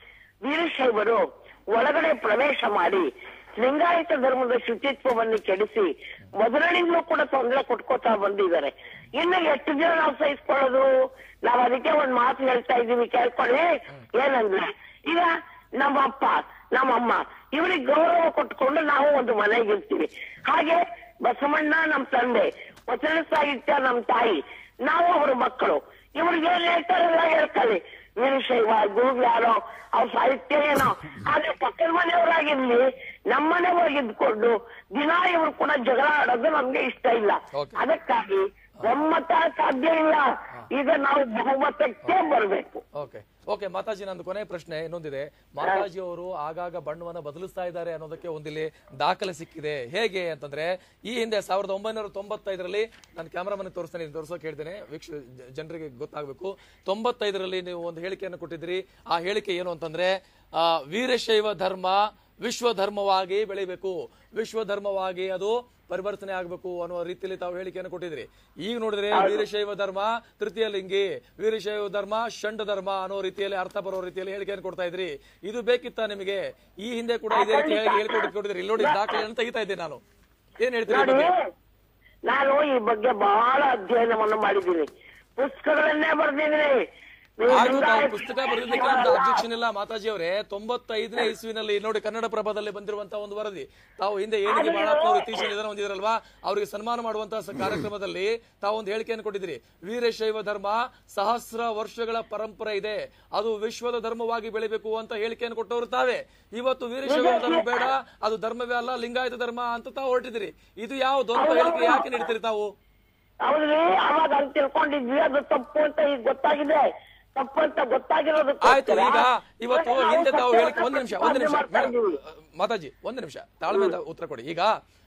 ವೀರಶೈವರು ಒಳಗಡೆ ಪ್ರವೇಶ ಮಾಡಿ ಲಿಂಗಾಯತ ಧರ್ಮದ ಶುಚಿತ್ವವನ್ನು ಕೆಡಿಸಿ ಮೊದಲಿನಿಂದಲೂ ಕೂಡ ತೊಂದರೆ ಕೊಟ್ಕೋತಾ ಬಂದಿದ್ದಾರೆ ಇನ್ನು ಎಷ್ಟು ದಿನ ನಾವು ಸಹಿಸ್ಕೊಳ್ಳೋದು ನಾವ್ ಅದಕ್ಕೆ ಒಂದ್ ಮಾತು ಹೇಳ್ತಾ ಇದೀವಿ ಕೇಳ್ಕೊಳ್ಳಿ ಏನಂದ್ರೆ ಈಗ ನಮ್ಮ ಅಪ್ಪ ನಮ್ಮಮ್ಮ ಇವ್ರಿಗೆ ಗೌರವ ಕೊಟ್ಕೊಂಡು ನಾವು ಒಂದು ಮನೆಗೆ ಇರ್ತೀವಿ ಹಾಗೆ ಬಸವಣ್ಣ ನಮ್ ತಂದೆ ವಚನ ಸಾಹಿತ್ಯ ನಮ್ ತಾಯಿ ನಾವು ಅವ್ರ ಮಕ್ಕಳು ಇವ್ರಿಗೆ ಏನ್ ಹೇಳ್ತಾರಲ್ಲ ಹೇಳ್ಕೊಳ್ಳಿ ವೀರಶೈವ ಗುರು ಯಾರೋ ಅವ್ರ ಸಾಹಿತ್ಯ ಏನೋ ಆದ್ರೆ ಪಕ್ಕದ ಮನೆಯವರಾಗಿರ್ಲಿ ನಮ್ಮನೆ ಹೋಗಿದ್ಕೊಂಡು ದಿನ ಇವ್ರು ಕೂಡ ಜಗಳ ಆಡೋದು ನಮ್ಗೆ ಇಷ್ಟ ಇಲ್ಲ Okay. ಅದಕ್ಕಾಗಿ ಒಮ್ಮತ ಸಾಧ್ಯ ಇಲ್ಲ ಈಗ ನಾವು ಬಹುಮತಕ್ಕೆ ಬರ್ಬೇಕು ಓಕೆ ಓಕೆ ಮಾತಾಜಿ ನಂದು ಕೊನೆ ಪ್ರಶ್ನೆ ಇನ್ನೊಂದಿದೆ ಮಾತಾಜಿ ಅವರು ಆಗಾಗ ಬಣ್ಣವನ್ನ ಬದಲಿಸ್ತಾ ಇದ್ದಾರೆ ಅನ್ನೋದಕ್ಕೆ ಒಂದಿಲ್ಲಿ ದಾಖಲೆ ಸಿಕ್ಕಿದೆ ಹೇಗೆ ಅಂತಂದ್ರೆ ಈ ಹಿಂದೆ ಸಾವಿರದ ಒಂಬೈನೂರ ತೊಂಬತ್ತೈದರಲ್ಲಿ ನಾನು ಕ್ಯಾಮ್ರಾಮನ್ ತೋರಿಸ್ತೇನೆ ತೋರಿಸೋಕೆ ಹೇಳ್ತೇನೆ ವೀಕ್ಷ ಜ- ಜನರಿಗೆ ಗೊತ್ತಾಗಬೇಕು ತೊಂಬತ್ತೈದರಲ್ಲಿ ನೀವು ಒಂದು ಹೇಳಿಕೆಯನ್ನು ಕೊಟ್ಟಿದ್ರಿ ಆ ಹೇಳಿಕೆ ಏನು ಅಂತಂದ್ರೆ ಆ, ವೀರಶೈವ ಧರ್ಮ ವಿಶ್ವ ಧರ್ಮವಾಗಿ ಬೆಳಿಬೇಕು ವಿಶ್ವ ಧರ್ಮವಾಗಿ ಅದು ಪರಿವರ್ತನೆ ಆಗಬೇಕು ಅನ್ನುವ ರೀತಿಯಲ್ಲಿ ತಾವು ಹೇಳಿಕೆಯನ್ನು ಕೊಟ್ಟಿದ್ರಿ ಈಗ ನೋಡಿದ್ರೆ ವೀರಶೈವ ಧರ್ಮ ತೃತೀಯ ಲಿಂಗಿ ವೀರಶೈವ ಧರ್ಮ ಷಂಡ ಧರ್ಮ ಅನ್ನೋ ರೀತಿಯಲ್ಲಿ ಅರ್ಥ ಬರೋ ರೀತಿಯಲ್ಲಿ ಹೇಳಿಕೆಯನ್ನು ಕೊಡ್ತಾ ಇದ್ರಿ ಇದು ಬೇಕಿತ್ತ ನಿಮಗೆ ಈ ಹಿಂದೆ ಕೂಡ ಇದೇ ರೀತಿ ಹೇಳಿ ಹೇಳ್ಕೊಟ್ಟಿದ್ರಿ ಇಲ್ಲಿ ನೋಡಿ ದಾಖಲೆಯನ್ನು ತೆಗಿತಾ ಇದ್ದೆ ನಾನು ಏನ್ ಹೇಳ್ತೀರಿ ಈ ನೋಡಿ ಬಗ್ಗೆ ನಾನು ಈ ಬಗ್ಗೆ ಬಹಳ ಅಧ್ಯಯನವನ್ನು ಮಾಡಿದ್ದೀನಿ ಪುಸ್ತಕಗಳನ್ನೇ ಬರ್ದಿದ್ದೀನಿ ಆಯ್ತು ತಾವು ಪುಸ್ತಕ ಬರೆದಿದ್ದಕ್ಕೆ ನಮ್ದು ಅಬ್ಜೆಕ್ಷನ್ ಇಲ್ಲ ಮಾತಾಜಿ ಅವರೇ ತೊಂಬತ್ತೈದನೇ ಇಸ್ವಿನಲ್ಲಿ ನೋಡಿ ಕನ್ನಡ ಪ್ರಭದಲ್ಲಿ ಬಂದಿರುವಂತಹ ಒಂದು ವರದಿ ತಾವು ಹಿಂದೆ ಏನಿಗೆ ಬಾಳಪ್ಪನವರು ಇತ್ತೀಚಿನ ನಿಧನ ಹೊಂದಿದ್ರಲ್ವಾ ಅವರಿಗೆ ಸನ್ಮಾನ ಮಾಡುವಂತಹ ಸ- ಕಾರ್ಯಕ್ರಮದಲ್ಲಿ ತಾವು ಒಂದು ಹೇಳಿಕೆಯನ್ನು ಕೊಟ್ಟಿದ್ರಿ ವೀರಶೈವ ಧರ್ಮ ಸಹಸ್ರ ವರ್ಷಗಳ ಪರಂಪರೆ ಇದೆ ಅದು ವಿಶ್ವದ ಧರ್ಮವಾಗಿ ಬೆಳಿಬೇಕು ಅಂತ ಹೇಳಿಕೆಯನ್ನು ಕೊಟ್ಟವರು ತಾವೇ ಇವತ್ತು ವೀರಶೈವ ಧರ್ಮ ಬೇಡ ಅದು ಧರ್ಮವೇ ಅಲ್ಲ ಲಿಂಗಾಯತ ಧರ್ಮ ಅಂತ ತಾವು ಹೊರಟಿದ್ರಿ ಇದು ಯಾವ ದೊಡ್ಡ ಹೇಳಿಕೆ ಯಾಕೆ ನೀಡ್ತೀರಿ ತಾವು ಹೌದ್ರಿ ಅವಾಗ ಅಂತ ತಿಳ್ಕೊಂಡಿದ್ವಿ ಅದು ತಪ್ಪು ಅಂತ ಈಗ ಗೊತ್ತಾಗಿದೆ ತಪ್ಪು ಅಂತ ಗೊತ್ತಾಗಿರೋದು ಆಯ್ತು ಈಗ ಇವತ್ತು ಹಿಂದೆ ತಾವು ಹೇಳಿಕೆ ಒಂದ್ ನಿಮಿಷ ಒಂದ್ ನಿಮಿಷ ಮೇಡಮ್ ಮಾತಾಜಿ ಒಂದ್ ನಿಮಿಷ ತಾಳ್ಮೆಯಿಂದ ಉತ್ತರ ಕೊಡಿ ಈಗ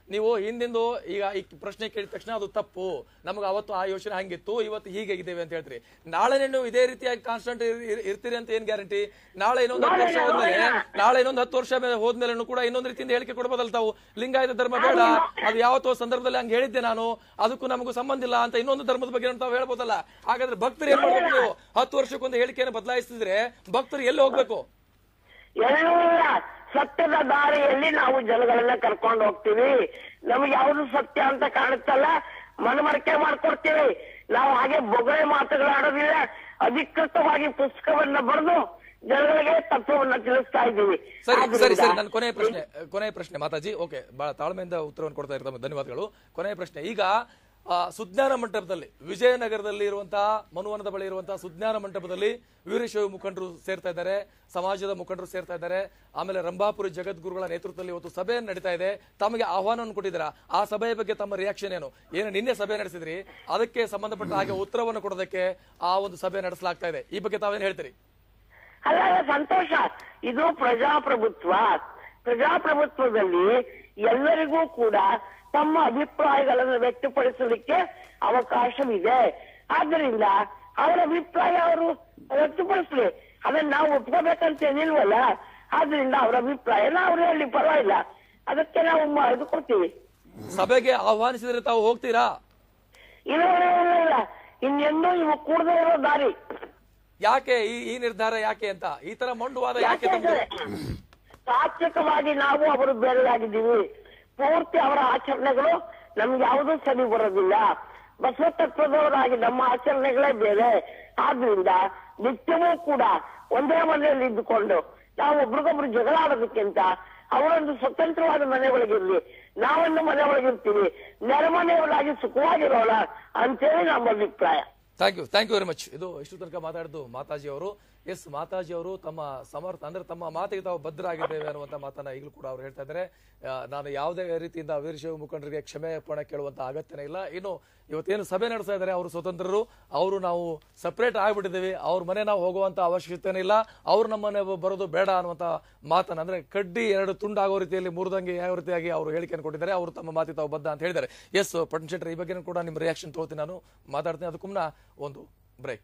ನೀವು ಹಿಂದಿಂದು ಈಗ ಈ ಪ್ರಶ್ನೆ ಕೇಳಿದ ತಕ್ಷಣ ಅದು ತಪ್ಪು ನಮಗೆ ಅವತ್ತು ಆ ಯೋಚನೆ ಹಂಗಿತ್ತು ಇವತ್ತು ಹೀಗೆ ಇದ್ದೇವೆ ಅಂತ ಹೇಳ್ತೀರಿ ನಾಳೆ ನೀವು ಇದೇ ರೀತಿಯಾಗಿ ಕಾನ್ಸ್ಟೆಂಟ್ ಇರ್ತೀರಿ ಅಂತ ಏನ್ ಗ್ಯಾರಂಟಿ ನಾಳೆ ಇನ್ನೊಂದು ಹತ್ತು ವರ್ಷ ಹೋದ್ಮೇಲೆ ನಾಳೆ ಇನ್ನೊಂದು ಹತ್ತು ವರ್ಷ ಮೇಲೆ ಹೋದ್ಮೇಲೆ ಕೂಡ ಇನ್ನೊಂದು ರೀತಿಯಿಂದ ಹೇಳಿಕೆ ಕೊಡಬಹುದಲ್ಲ ತಾವು ಲಿಂಗಾಯತ ಧರ್ಮ ಬೇಡ ಅದು ಯಾವತ್ತೋ ಸಂದರ್ಭದಲ್ಲಿ ಹಂಗೆ ಹೇಳಿದ್ದೆ ನಾನು ಅದಕ್ಕೂ ನಮಗೂ ಸಂಬಂಧ ಇಲ್ಲ ಅಂತ ಇನ್ನೊಂದು ಧರ್ಮದ ಬಗ್ಗೆ ತಾವು ಹೇಳ್ಬೋದಲ್ಲ ಹಾಗಾದ್ರೆ ಭಕ್ತರು ಏನ್ ಮಾಡ್ಬೇಕು ನೀವು ಹತ್ತು ವರ್ಷಕ್ಕೊಂದು ಹೇಳಿಕೆಯನ್ನು ಬದಲಾಯಿಸಿದ್ರೆ ಭಕ್ತರು ಎಲ್ಲಿ ಹೋಗ್ಬೇಕು ಎಲ್ಲೂ ಇಲ್ಲ ಸತ್ಯದ ದಾರಿಯಲ್ಲಿ ನಾವು ಜನಗಳನ್ನ ಕರ್ಕೊಂಡು ಹೋಗ್ತೀವಿ ನಮ್ಗೆ ಯಾವುದು ಸತ್ಯ ಅಂತ ಕಾಣುತ್ತಲ್ಲ ಮನಮರಿಕೆ ಮಾಡ್ಕೊಡ್ತೀವಿ ನಾವು ಹಾಗೆ ಬೊಗಳೆ ಮಾತುಗಳಾಡೋದಿಲ್ಲ ಅಧಿಕೃತವಾಗಿ ಪುಸ್ತಕವನ್ನ ಬರೆದು ಜನಗಳಿಗೆ ತತ್ವವನ್ನ ತಿಳಿಸ್ತಾ ಇದ್ದೀವಿ ಸರಿ ಸರಿ ಆದ್ರಿಂದ ಸರಿ ನನ್ನ ಕೊನೆಯ ಪ್ರಶ್ನೆ ಕೊನೆಯ ಪ್ರಶ್ನೆ ಮಾತಾಜಿ ಓಕೆ ಬಹಳ ತಾಳ್ಮೆಯಿಂದ ಉತ್ತರವನ್ನು ಕೊಡ್ತಾ ಇರ್ತಾರೆ ಧನ್ಯವಾದಗಳು ಕೊನೆಯ ಪ್ರಶ್ನೆ ಈಗ ಆ, ಸುಜ್ಞಾನ ಮಂಟಪದಲ್ಲಿ ವಿಜಯನಗರದಲ್ಲಿ ಇರುವಂತಹ ಮನುವನದ ಬಳಿ ಇರುವಂತಹ ಸುಜ್ಞಾನ ಮಂಟಪದಲ್ಲಿ ವೀರಶೈವ ಮುಖಂಡರು ಸೇರ್ತಾ ಇದ್ದಾರೆ ಸಮಾಜದ ಮುಖಂಡರು ಸೇರ್ತಾ ಇದ್ದಾರೆ ಆಮೇಲೆ ರಂಭಾಪುರಿ ಜಗದ್ಗುರುಗಳ ನೇತೃತ್ವದಲ್ಲಿ ಇವತ್ತು ಸಭೆ ನಡೀತಾ ಇದೆ ತಮಗೆ ಆಹ್ವಾನವನ್ನು ಕೊಟ್ಟಿದ್ದೀರಾ ಆ ಸಭೆಯ ಬಗ್ಗೆ ತಮ್ಮ ರಿಯಾಕ್ಷನ್ ಏನು ಏನು ನಿನ್ನೆ ಸಭೆ ನಡೆಸಿದ್ರಿ ಅದಕ್ಕೆ ಸಂಬಂಧಪಟ್ಟ ಹಾಗೆ ಉತ್ತರವನ್ನು ಕೊಡೋದಕ್ಕೆ ಆ ಒಂದು ಸಭೆ ನಡೆಸಲಾಗ್ತಾ ಇದೆ ಈ ಬಗ್ಗೆ ತಾವೇನು ಹೇಳ್ತೀರಿ ಅಲ್ಲ ಅಲ್ಲ, ಸಂತೋಷ ಇದು ಪ್ರಜಾಪ್ರಭುತ್ವ ಪ್ರಜಾಪ್ರಭುತ್ವದಲ್ಲಿ ಎಲ್ಲರಿಗೂ ಕೂಡ ತಮ್ಮ ಅಭಿಪ್ರಾಯಗಳನ್ನು ವ್ಯಕ್ತಪಡಿಸಲಿಕ್ಕೆ ಅವಕಾಶವಿದೆ ಆದ್ದರಿಂದ ಅವರ ಅಭಿಪ್ರಾಯ ಅವರು ವ್ಯಕ್ತಪಡಿಸ್ಲಿ ಅದನ್ನ ನಾವು ಒಪ್ಕೋಬೇಕಂತ ಏನಿಲ್ವಲ್ಲ ಆದ್ರಿಂದ ಅವರ ಅಭಿಪ್ರಾಯನ ಅವ್ರು ಹೇಳಿ ಪರವಾಗಿಲ್ಲ ಅದಕ್ಕೆ ನಾವು ಮ- ಇದು ಕೊಡ್ತೀವಿ ಸಭೆಗೆ ಆಹ್ವಾನಿಸಿದ್ರೆ ತಾವು ಹೋಗ್ತೀರಾ ಇಲ್ಲ ಇಲ್ಲ ಇಲ್ಲ ಇಲ್ಲ ಇನ್ನೆಂದೂ ಇವು ಕೂಡದೇ ಇರೋ ದಾರಿ ಯಾಕೆ ಈ ಈ ನಿರ್ಧಾರ ಯಾಕೆ ಅಂತ ಈ ತರ ಮೊಂಡುವಾದ ಯಾಕೆ ಯಾಕೆ ತಮ್ದು? ಅಂದ್ರೆ ತಾತ್ವಿಕವಾಗಿ ನಾವು ಅವರು ಬೇರೆಯಾಗಿದ್ದೀವಿ ಪೂರ್ತಿ ಅವರ ಆಚರಣೆಗಳು ನಮ್ಗೆ ಯಾವುದೂ ಸರಿ ಬರೋದಿಲ್ಲ ಬಸವ ತತ್ವದವರಾಗಿ ನಮ್ಮ ಆಚರಣೆಗಳೇ ಬೇರೆ ಆದ್ರಿಂದ ನಿತ್ಯವೂ ಕೂಡ ಒಂದೇ ಮನೆಯಲ್ಲಿ ಇದ್ದುಕೊಂಡು ನಾವು ಒಬ್ರಿಗೊಬ್ರು ಜಗಳ ಆಡೋದಕ್ಕಿಂತ ಅವರೊಂದು ಸ್ವತಂತ್ರವಾದ ಮನೆ ಒಳಗಿರ್ಲಿ ನಾವೊಂದು ಮನೆ ಒಳಗಿರ್ತೀವಿ ನೆರೆಮನೆಯವರಾಗಿ ಸುಖವಾಗಿರೋಣ ಅಂತೇಳಿ ನಮ್ಮ ಅಭಿಪ್ರಾಯ thank you thank you very much ಇದು ಇಷ್ಟು ತನಕ ಮಾತಾಡಿದ್ದು ಮಾತಾಜಿ ಅವರು ಎಸ್ ಮಾತಾಜಿ ಅವರು ತಮ್ಮ ಸಮರ್ಥ ಅಂದ್ರೆ ತಮ್ಮ ಮಾತಿಗೆ ತಾವು ಬದ್ಧರಾಗಿದ್ದೇವೆ ಅನ್ನುವಂತ ಮಾತನ್ನ ಈಗಲೂ ಕೂಡ ಅವರು ಹೇಳ್ತಾ ಇದ್ದಾರೆ ಆ, ನಾನು ಯಾವುದೇ ರೀತಿಯಿಂದ ವೀರಶೈವ ಮುಖಂಡರಿಗೆ ಕ್ಷಮೆ ಪಣ ಕೇಳುವಂತ ಅಗತ್ಯನೇ ಇಲ್ಲ ಇನ್ನು ಇವತ್ತೇನು ಸಭೆ ನಡೆಸ್ತಾ ಇದ್ದಾರೆ ಅವರು ಸ್ವತಂತ್ರರು ಅವರು ನಾವು ಸಪರೇಟ್ ಆಗ್ಬಿಟ್ಟಿದ್ದೀವಿ ಅವ್ರ ಮನೆ ನಾವು ಹೋಗುವಂತ ಅವಶ್ಯಕತೆನೇ ಇಲ್ಲ ಅವ್ರು ನಮ್ಮ ಮನೆ ಬರೋದು ಬೇಡ ಅನ್ನುವಂತ ಮಾತನ್ನ ಅಂದ್ರೆ ಕಡ್ಡಿ ಎರಡು ತುಂಡಾಗೋ ರೀತಿಯಲ್ಲಿ ಮುರಿದಂಗೆ ಯಾವ ರೀತಿಯಾಗಿ ಅವರು ಹೇಳಿಕೆಯನ್ನು ಕೊಟ್ಟಿದ್ದಾರೆ ಅವರು ತಮ್ಮ ಮಾತಿಗೆ ತಾವು ಬದ್ಧ ಅಂತ ಹೇಳಿದ್ದಾರೆ ಎಸ್ ಪಟ್ನ ಶೆಟ್ಟರ್ ಈ ಬಗ್ಗೆ ಕೂಡ ನಿಮ್ಮ ರಿಯಾಕ್ಷನ್ ತಗೋತೀನಿ ನಾನು ಮಾತಾಡ್ತೀನಿ ಅದಕ್ಕೂ ಮುನ್ನ ಒಂದು ಬ್ರೇಕ್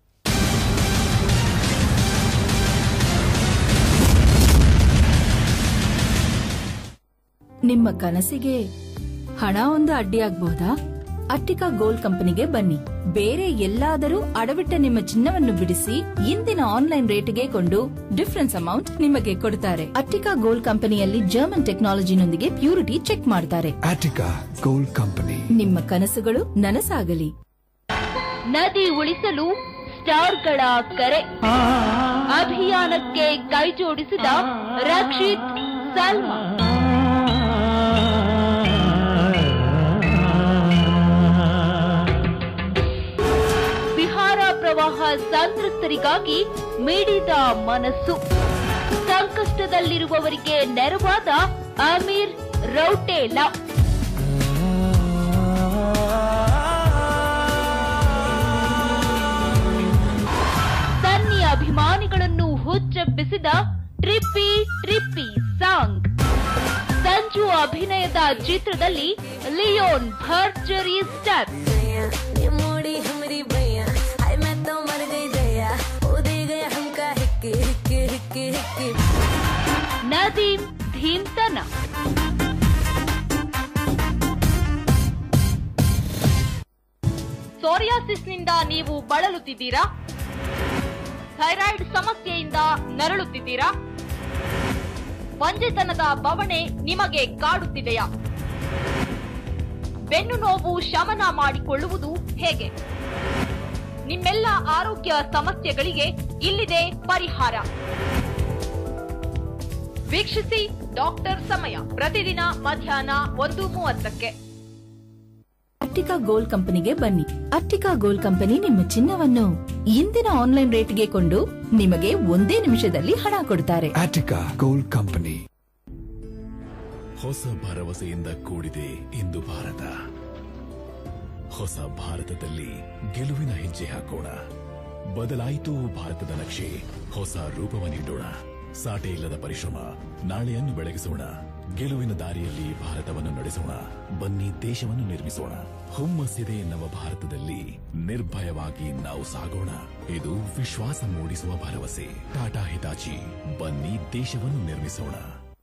ನಿಮ್ಮ ಕನಸಿಗೆ ಹಣ ಒಂದು ಅಡ್ಡಿಯಾಗಬಹುದಾ ಅಟ್ಟಿಕಾ ಗೋಲ್ಡ್ ಕಂಪನಿಗೆ ಬನ್ನಿ ಬೇರೆ ಎಲ್ಲಾದರೂ ಅಡವಿಟ್ಟ ನಿಮ್ಮ ಚಿನ್ನವನ್ನು ಬಿಡಿಸಿ ಇಂದಿನ ಆನ್ಲೈನ್ ರೇಟ್ಗೆ ಕೊಂಡು ಡಿಫರೆನ್ಸ್ ಅಮೌಂಟ್ ನಿಮಗೆ ಕೊಡುತ್ತಾರೆ ಅಟ್ಟಿಕಾ ಗೋಲ್ಡ್ ಕಂಪನಿಯಲ್ಲಿ ಜರ್ಮನ್ ಟೆಕ್ನಾಲಜಿನೊಂದಿಗೆ ಪ್ಯೂರಿಟಿ ಚೆಕ್ ಮಾಡ್ತಾರೆ Attica Gold Company. ನಿಮ್ಮ ಕನಸುಗಳು ನನಸಾಗಲಿ ನದಿ ಉಳಿಸಲು ಸ್ಟಾರ್ಗಳ ಕರೆ ಅಭಿಯಾನಕ್ಕೆ ಕೈಜೋಡಿಸಿದ ರಕ್ಷಿತ್ ಸಲ್ಮಾ ಬಿಹಾರ ಪ್ರವಾಹ ಸಂತ್ರಸ್ತರಿಗಾಗಿ ಮಿಡಿದ ಮನಸ್ಸು ಸಂಕಷ್ಟದಲ್ಲಿರುವವರಿಗೆ ನೆರವಾದ ಅಮೀರ್ ರೌಟೇಲಾ ಸನ್ನಿ ಅಭಿಮಾನಿಗಳನ್ನು ಹುಚ್ಚೆಬ್ಬಿಸಿದ ಟ್ರಿಪ್ಪಿ ಟ್ರಿಪ್ಪಿ ಸಾಂಗ್ ಸಂಜು ಅಭಿನಯದ ಚಿತ್ರದಲ್ಲಿ ಲಿಯೋನ್ ಭರ್ಜರಿ ಸ್ಟೆಪ್ ये मोड़ी हमारी भैया हाय मैं तो मर गई दया ओ दे गए हमका हिक्की हिक्की हिक्की हिक्की ನದೀಮ್ ಧೀಮ್ತನ ಸೋರಿಯಾಸಿಸ್ನಿಂದ ನೀವು ಬಳಲುತ್ತಿದ್ದೀರಾ ಥೈರಾಯ್ಡ್ ಸಮಸ್ಯೆಯಿಂದ ನರಳುತ್ತಿದ್ದೀರಾ ಬಂಜೆತನದ ಬವಣೆ ನಿಮಗೆ ಕಾಡುತ್ತಿದೆಯಾ ಬೆನ್ನು ನೋವು ಶಮನ ಮಾಡಿಕೊಳ್ಳುವುದು ಹೇಗೆ ನಿಮ್ಮೆಲ್ಲ ಆರೋಗ್ಯ ಸಮಸ್ಯೆಗಳಿಗೆ ಇಲ್ಲಿದೆ ಪರಿಹಾರ ವೀಕ್ಷಿಸಿ ಡಾಕ್ಟರ್ ಸಮಯ ಪ್ರತಿದಿನ ಮಧ್ಯಾಹ್ನ ಒಂದು ಮೂವತ್ತಕ್ಕೆ ಅಟ್ಟಿಕಾ ಗೋಲ್ಡ್ ಕಂಪನಿಗೆ ಬನ್ನಿ ಅಟ್ಟಿಕಾ ಗೋಲ್ಡ್ ಕಂಪನಿ ನಿಮ್ಮ ಚಿನ್ನವನ್ನು ಇಂದಿನ ಆನ್ಲೈನ್ ರೇಟ್ಗೆ ಕೊಂಡು ನಿಮಗೆ ಒಂದೇ ನಿಮಿಷದಲ್ಲಿ ಹಣ ಕೊಡುತ್ತಾರೆ Attica Gold Company. ಹೊಸ ಭರವಸೆಯಿಂದ ಕೂಡಿದೆ ಇಂದು ಭಾರತ ಹೊಸ ಭಾರತದಲ್ಲಿ ಗೆಲುವಿನ ಹೆಜ್ಜೆ ಹಾಕೋಣ ಬದಲಾಯಿತು ಭಾರತದ ನಕ್ಷೆ ಹೊಸ ರೂಪವನ್ನಿಡೋಣ ಸಾಟಿ ಇಲ್ಲದ ಪರಿಶ್ರಮ ನಾಳೆಯನ್ನು ಬೆಳಗಿಸೋಣ ಗೆಲುವಿನ ದಾರಿಯಲ್ಲಿ ಭಾರತವನ್ನು ನಡೆಸೋಣ ಬನ್ನಿ ದೇಶವನ್ನು ನಿರ್ಮಿಸೋಣ ಹುಮ್ಮಸ್ಸಿದೆ ನವ ಭಾರತದಲ್ಲಿ ನಿರ್ಭಯವಾಗಿ ನಾವು ಸಾಗೋಣ ಇದು ವಿಶ್ವಾಸ ಮೂಡಿಸುವ ಭರವಸೆ ಟಾಟಾ ಹಿತಾಚಿ ಬನ್ನಿ ದೇಶವನ್ನು ನಿರ್ಮಿಸೋಣ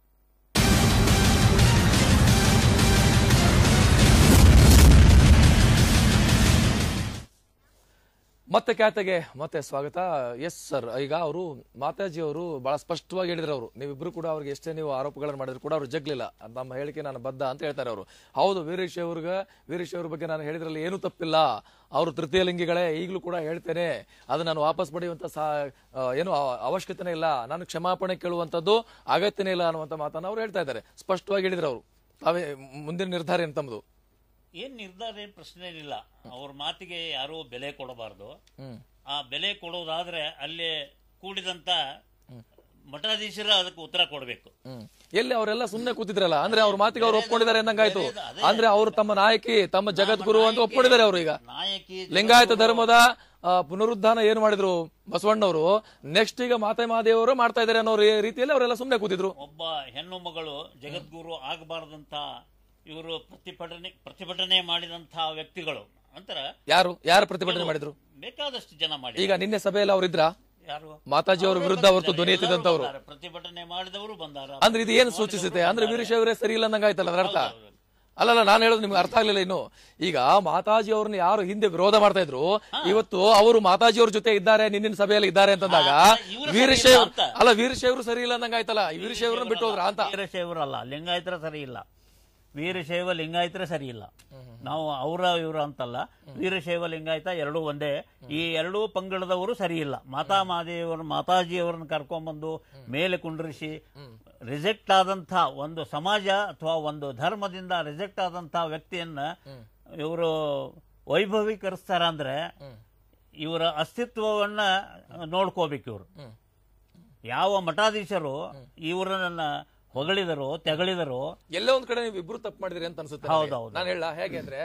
ಮತ್ತೆ ಖ್ಯಾತೆಗೆ ಮತ್ತೆ ಸ್ವಾಗತ ಎಸ್ ಸರ್ ಈಗ ಅವರು ಮಾತಾಜಿ ಅವರು ಬಹಳ ಸ್ಪಷ್ಟವಾಗಿ ಹೇಳಿದ್ರು ಅವರು ನೀವಿಬ್ರು ಕೂಡ ಅವ್ರಿಗೆ ಎಷ್ಟೇ ನೀವು ಆರೋಪಗಳನ್ನು ಮಾಡಿದ್ರು ಕೂಡ ಅವ್ರು ಜಗ್ಲಿಲ್ಲ ನಮ್ಮ ಹೇಳಿಕೆ ನಾನು ಬದ್ಧ ಅಂತ ಹೇಳ್ತಾರೆ ಅವರು ಹೌದು ವೀರೇಶ್ ಅವ್ರಿಗೆ ವೀರೇಶ್ ಅವ್ರ ಬಗ್ಗೆ ನಾನು ಹೇಳಿದ್ರಲ್ಲಿ ಏನೂ ತಪ್ಪಿಲ್ಲ ಅವರು ತೃತೀಯ ಲಿಂಗಿಗಳೇ ಈಗಲೂ ಕೂಡ ಹೇಳ್ತೇನೆ ಅದು ನಾನು ವಾಪಸ್ ಪಡೆಯುವಂತ ಸಾ ಆ, ಏನು ಅವ- ಅವಶ್ಯಕತೆನೇ ಇಲ್ಲ ನಾನು ಕ್ಷಮಾಪಣೆ ಕೇಳುವಂತದ್ದು ಅಗತ್ಯನೇ ಇಲ್ಲ ಅನ್ನುವಂತ ಮಾತನ್ನ ಅವ್ರು ಹೇಳ್ತಾ ಇದ್ದಾರೆ ಸ್ಪಷ್ಟವಾಗಿ ಹೇಳಿದ್ರು ಅವರು ತಾವೇ ಮುಂದಿನ ನಿರ್ಧಾರ ಏನು ತಮ್ಮದು ಏನ್ ನಿರ್ಧಾರ ಏನ್ ಪ್ರಶ್ನೆ ಇಲ್ಲ ಅವ್ರ ಮಾತಿಗೆ ಯಾರೂ ಬೆಲೆ ಕೊಡಬಾರ್ದು ಆ ಬೆಲೆ ಕೊಡೋದಾದ್ರೆ ಅಲ್ಲಿ ಕೂಡಿದಂತ ಮಠಾಧೀಶರ ಅದಕ್ಕೆ ಉತ್ತರ ಕೊಡಬೇಕು ಹ್ಮ್. ಎಲ್ಲಿ ಅವರೆಲ್ಲ ಸುಮ್ನೆ ಕೂತಿದ್ರಲ್ಲ ಅಂದ್ರೆ ಅವ್ರ ಮಾತಿಗೆ ಅವ್ರು ಒಪ್ಕೊಂಡಿದ್ದಾರೆ ಅನ್ನಂಗಾಯ್ತು ಅಂದ್ರೆ ಅವರು ತಮ್ಮ ನಾಯಕಿ ತಮ್ಮ ಜಗದ್ಗುರು ಅಂತ ಒಪ್ಕೊಂಡಿದ್ದಾರೆ ಅವರು ಈಗ ನಾಯಕಿ ಲಿಂಗಾಯತ ಧರ್ಮದ ಆ, ಪುನರುದ್ಧಾನ ಏನು ಮಾಡಿದ್ರು ಬಸವಣ್ಣವರು ನೆಕ್ಸ್ಟ್ ಈಗ ಮಾತೆ ಮಹಾದೇವರು ಮಾಡ್ತಾ ಇದ್ದಾರೆ ಅನ್ನೋ ರೀ- ರೀತಿಯಲ್ಲಿ ಅವರೆಲ್ಲ ಸುಮ್ನೆ ಕೂತಿದ್ರು ಒಬ್ಬ ಹೆಣ್ಣು ಮಗಳು ಜಗದ್ಗುರು ಆಗಬಾರದಂತ ಇವರು ಪ್ರತಿಭಟನೆ ಪ್ರತಿಭಟನೆ ಮಾಡಿದಂತ ವ್ಯಕ್ತಿಗಳು ಅಂತರ ಯಾರು ಯಾರು ಪ್ರತಿಭಟನೆ ಮಾಡಿದ್ರು ಬೇಕಾದಷ್ಟು ಜನ ಮಾಡಿ ಈಗ ನಿನ್ನೆ ಸಭೆಯಲ್ಲಿ ಅವ್ರು ಇದ್ರ ಯಾರು ಮಾತಾಜಿ ಅವ್ರ ವಿರುದ್ಧ ಹೊರತು ಧ್ವನಿ ಎತ್ತಿದಂತವ್ರು ಬಂದಾರ. ಪ್ರತಿಭಟನೆ ಮಾಡಿದವರು ಬಂದಾರ ಅಂದ್ರೆ ಇದು ಏನು ಸೂಚಿಸುತ್ತೆ ಅಂದ್ರೆ ವೀರಶೈವರೇ ಸರಿ ಇಲ್ಲ ಅನ್ನಂಗಾಯ್ತಲ್ಲ ಅದರ ಅರ್ಥ ಅಲ್ಲಲ್ಲ ನಾನು ಹೇಳೋದು ನಿಮ್ಗೆ ಅರ್ಥ ಆಗ್ಲಿಲ್ಲ ಇನ್ನು ಈಗ ಮಾತಾಜಿ ಅವ್ರನ್ನ ಯಾರು ಹಿಂದೆ ವಿರೋಧ ಮಾಡ್ತಾ ಇದ್ರು ಇವತ್ತು ಅವರು ಮಾತಾಜಿ ಅವ್ರ ಜೊತೆ ಇದ್ದಾರೆ ನಿನ್ನಿನ ಸಭೆಯಲ್ಲಿ ಇದ್ದಾರೆ ಅಂತಂದಾಗ ಇವ್ರು ಸರಿ ವೀರಶೈವ ಇಲ್ಲ ಅಂತ. ಅಲ್ಲ ವೀರಶೈವರು ಸರಿ ಇಲ್ಲ ಅನ್ನಂಗಾಯ್ತಲ್ಲ ಈ ವೀರಶೈವರನ್ನ ಬಿಟ್ಟು ಹೋದ್ರ ಅಂತ ವೀರಶೈವರಲ್ಲ ಲಿಂಗಾಯತರ ಸರಿ ಇಲ್ಲ ವೀರಶೈವ ಲಿಂಗಾಯತರ ಸರಿ ಇಲ್ಲ ನಾವು ಅವರ ಇವರು ಅಂತಲ್ಲ ವೀರಶೈವ ಲಿಂಗಾಯತ ಎರಡೂ ಒಂದೇ ಈ ಎರಡೂ ಪಂಗಡದವರು ಸರಿ ಇಲ್ಲ ಮಾತಾ ಮಾದೇವರ ಮಾತಾಜಿಯವರನ್ನ ಕರ್ಕೊಂಡ್ಬಂದು ಮೇಲೆ ಕುಂಡ್ರಿಸಿ ರಿಜೆಕ್ಟ್ ಆದಂಥ ಒಂದು ಸಮಾಜ ಅಥವಾ ಒಂದು ಧರ್ಮದಿಂದ ರಿಜೆಕ್ಟ್ ಆದಂಥ ವ್ಯಕ್ತಿಯನ್ನ ಇವರು ವೈಭವೀಕರಿಸ್ತಾರ ಅಂದ್ರೆ ಇವರ ಅಸ್ತಿತ್ವವನ್ನ ನೋಡ್ಕೋಬೇಕು ಇವರು ಯಾವ ಮಠಾಧೀಶರು ಇವರನ್ನ ಹೊಗಳಿದರೋ ತೆಗಳಿದರೋ ಎಲ್ಲೋ ಒಂದ್ ಕಡೆ ನೀವು ಇಬ್ರು ತಪ್ಪು ಮಾಡಿದಿರಿ ಅಂತ ಅನ್ಸುತ್ತೆ ಹೌದು, ಹೌದು. ನಾನು ಹೇಳ ಹೇಗೆ ಅಂದ್ರೆ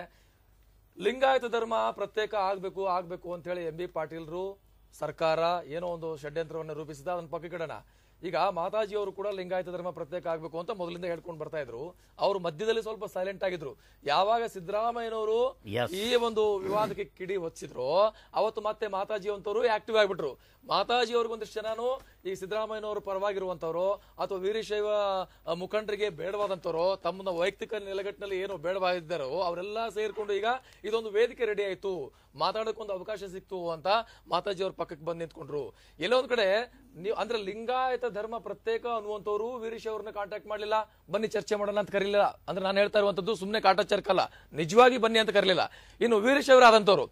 ಲಿಂಗಾಯತ ಧರ್ಮ ಪ್ರತ್ಯೇಕ ಆಗ್ಬೇಕು ಆಗ್ಬೇಕು ಅಂತ ಹೇಳಿ ಎಂ ಬಿ ಪಾಟೀಲ್ರು ಸರ್ಕಾರ ಏನೋ ಒಂದು ಷಡ್ಯಂತ್ರವನ್ನು ರೂಪಿಸಿದ ಅದನ್ನ ಪಕ್ಕಕ್ಕಿಡೋಣ ಈಗ ಮಾತಾಜಿ ಅವರು ಕೂಡ ಲಿಂಗಾಯತ ಧರ್ಮ ಪ್ರತ್ಯೇಕ ಆಗ್ಬೇಕು ಅಂತ ಮೊದಲಿಂದ ಹೇಳ್ಕೊಂಡು ಬರ್ತಾ ಇದ್ರು ಅವರು ಮಧ್ಯದಲ್ಲಿ ಸ್ವಲ್ಪ ಸೈಲೆಂಟ್ ಆಗಿದ್ರು ಯಾವಾಗ ಸಿದ್ದರಾಮಯ್ಯನವರು Yes. ಈ ಒಂದು ವಿವಾದಕ್ಕೆ ಕಿಡಿ ಹೊಚ್ಚಿದ್ರು ಅವತ್ತು ಮತ್ತೆ ಮಾತಾಜಿ ಅಂತವರು ಆಕ್ಟಿವ್ ಆಗ್ಬಿಟ್ರು ಮಾತಾಜಿ ಅವ್ರಿಗೊಂದಿಷ್ಟು ಜನನು ಈ ಸಿದ್ದರಾಮಯ್ಯನವರು ಪರವಾಗಿರುವಂತವ್ರು ಅಥವಾ ವೀರಶೈವ ಆ, ಮುಖಂಡರಿಗೆ ಬೇಡವಾದಂತವ್ರು ತಮ್ಮನ್ನ ವೈಯಕ್ತಿಕ ನೆಲೆಗಟ್ಟಿನಲ್ಲಿ ಏನು ಬೇಡವಾಗಿದ್ದಾರೋ ಅವರೆಲ್ಲ ಸೇರ್ಕೊಂಡು ಈಗ ಇದೊಂದು ವೇದಿಕೆ ರೆಡಿ ಆಯ್ತು ಮಾತಾಡೋಕ್ಕೊಂದು ಅವಕಾಶ ಸಿಕ್ತು ಅಂತ ಮಾತಾಜಿ ಅವ್ರ ಪಕ್ಕಕ್ಕೆ ಬಂದು ನಿಂತ್ಕೊಂಡ್ರು ಎಲ್ಲೋ ಒಂದ್ ಕಡೆ ನೀವು ಅಂದ್ರೆ ಲಿಂಗಾಯತ ಧರ್ಮ ಪ್ರತ್ಯೇಕ ಅನ್ನುವಂಥವ್ರು ವೀರಶೈವರನ್ನ ಕಾಂಟ್ಯಾಕ್ಟ್ ಮಾಡಲಿಲ್ಲ ಬನ್ನಿ ಚರ್ಚೆ ಮಾಡೋಣ ಅಂತ ಕರೀಲಿಲ್ಲ ಅಂದ್ರೆ ನಾನು ಹೇಳ್ತಾ ಇರುವಂತದ್ದು ಸುಮ್ಮನೆ ಕಾಟಾಚಾರಕ್ಕಲ್ಲ ನಿಜವಾಗಿ ಬನ್ನಿ ಅಂತ ಕರೀಲಿಲ್ಲ ಇನ್ನು ವೀರಶೈವರಾದಂತವ್ರು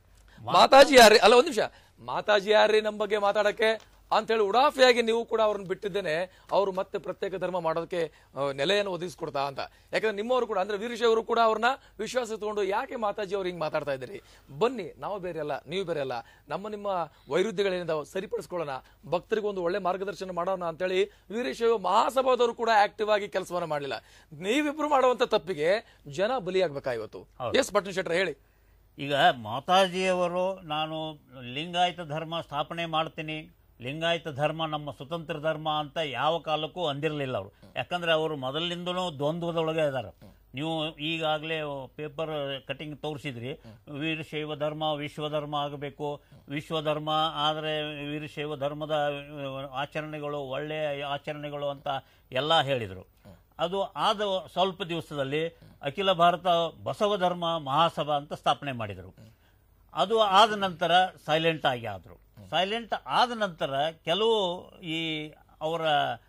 ಮಾತಾಜಿ ಯಾರ್ರಿ ಅಲ್ಲ ಒಂದ್ ನಿಮಿಷ ಮಾತಾಜಿ ಯಾರ್ರಿ ನಮ್ಮ ಬಗ್ಗೆ ಮಾತಾಡಕ್ಕೆ ಅಂತೇಳಿ ಉಡಾಫಿಯಾಗಿ ನೀವು ಕೂಡ ಅವ್ರನ್ನ ಬಿಟ್ಟಿದ್ದೇನೆ ಅವರು ಮತ್ತೆ ಪ್ರತ್ಯೇಕ ಧರ್ಮ ಮಾಡೋದಕ್ಕೆ ಆ, ನೆಲೆಯನ್ನು ಒದಗಿಸ್ಕೊಡ್ತಾ ಅಂತ ಯಾಕಂದ್ರೆ ನಿಮ್ಮವರು ಕೂಡ ಅಂದ್ರೆ ವೀರಶೈವರು ಕೂಡ ಅವ್ರನ್ನ ವಿಶ್ವಾಸ ತಗೊಂಡು ಯಾಕೆ ಮಾತಾಜಿ ಅವ್ರು ಹಿಂಗ್ ಮಾತಾಡ್ತಾ ಇದ್ದೀರಿ ಬನ್ನಿ ನಾವು ಬೇರೆ ಅಲ್ಲ ನೀವು ಬೇರೆ ಅಲ್ಲ ನಮ್ಮ ನಿಮ್ಮ ವೈರುಧ್ಯಗಳೇನಿದಾವೆ ಸರಿಪಡಿಸ್ಕೊಳ್ಳೋಣ ಭಕ್ತರಿಗೆ ಒಂದು ಒಳ್ಳೆ ಮಾರ್ಗದರ್ಶನ ಮಾಡೋಣ ಅಂತೇಳಿ ವೀರಶೈವ ಮಹಾಸಭಾದವರು ಕೂಡ ಆಕ್ಟಿವ್ ಆಗಿ ಕೆಲಸವನ್ನ ಮಾಡಲಿಲ್ಲ ನೀವಿಬ್ರು ಮಾಡುವಂತ ತಪ್ಪಿಗೆ ಜನ ಬಲಿಯಾಗ್ಬೇಕಾ ಇವತ್ತು ಎಸ್ ಪಟ್ನ ಶೆಟ್ರ ಹೇಳಿ ಈಗ ಮಾತಾಜಿಯವರು ನಾನು ಲಿಂಗಾಯತ ಧರ್ಮ ಸ್ಥಾಪನೆ ಮಾಡ್ತೀನಿ ಲಿಂಗಾಯತ ಧರ್ಮ ನಮ್ಮ ಸ್ವತಂತ್ರ ಧರ್ಮ ಅಂತ ಯಾವ ಕಾಲಕ್ಕೂ ಅಂದಿರಲಿಲ್ಲ ಅವರು ಯಾಕಂದ್ರೆ ಅವರು ಮೊದಲಿನಿಂದನೂ ದ್ವಂದ್ವದೊಳಗೆ ಇದ್ದಾರೆ ನೀವು ಈಗಾಗಲೇ ಪೇಪರ್ ಕಟಿಂಗ್ ತೋರಿಸಿದ್ರಿ ವೀರಶೈವ ಧರ್ಮ ವಿಶ್ವಧರ್ಮ ಆಗಬೇಕು ವಿಶ್ವಧರ್ಮ ಆದರೆ ವೀರಶೈವ ಧರ್ಮದ ಅಹ್, ಆಚರಣೆಗಳು ಒಳ್ಳೆಯ ಆಚರಣೆಗಳು ಅಂತ ಎಲ್ಲ ಹೇಳಿದರು ಅದು ಆದ ಸ್ವಲ್ಪ ದಿವಸದಲ್ಲಿ ಅಖಿಲ ಭಾರತ ಬಸವ ಧರ್ಮ ಮಹಾಸಭಾ ಅಂತ ಸ್ಥಾಪನೆ ಮಾಡಿದರು ಅದು ಆದ ನಂತರ ಸೈಲೆಂಟ್ ಆಗಿ ಆದರು ಸೈಲೆಂಟ್ ಆದ ನಂತರ ಕೆಲವು ಈ ಅವರ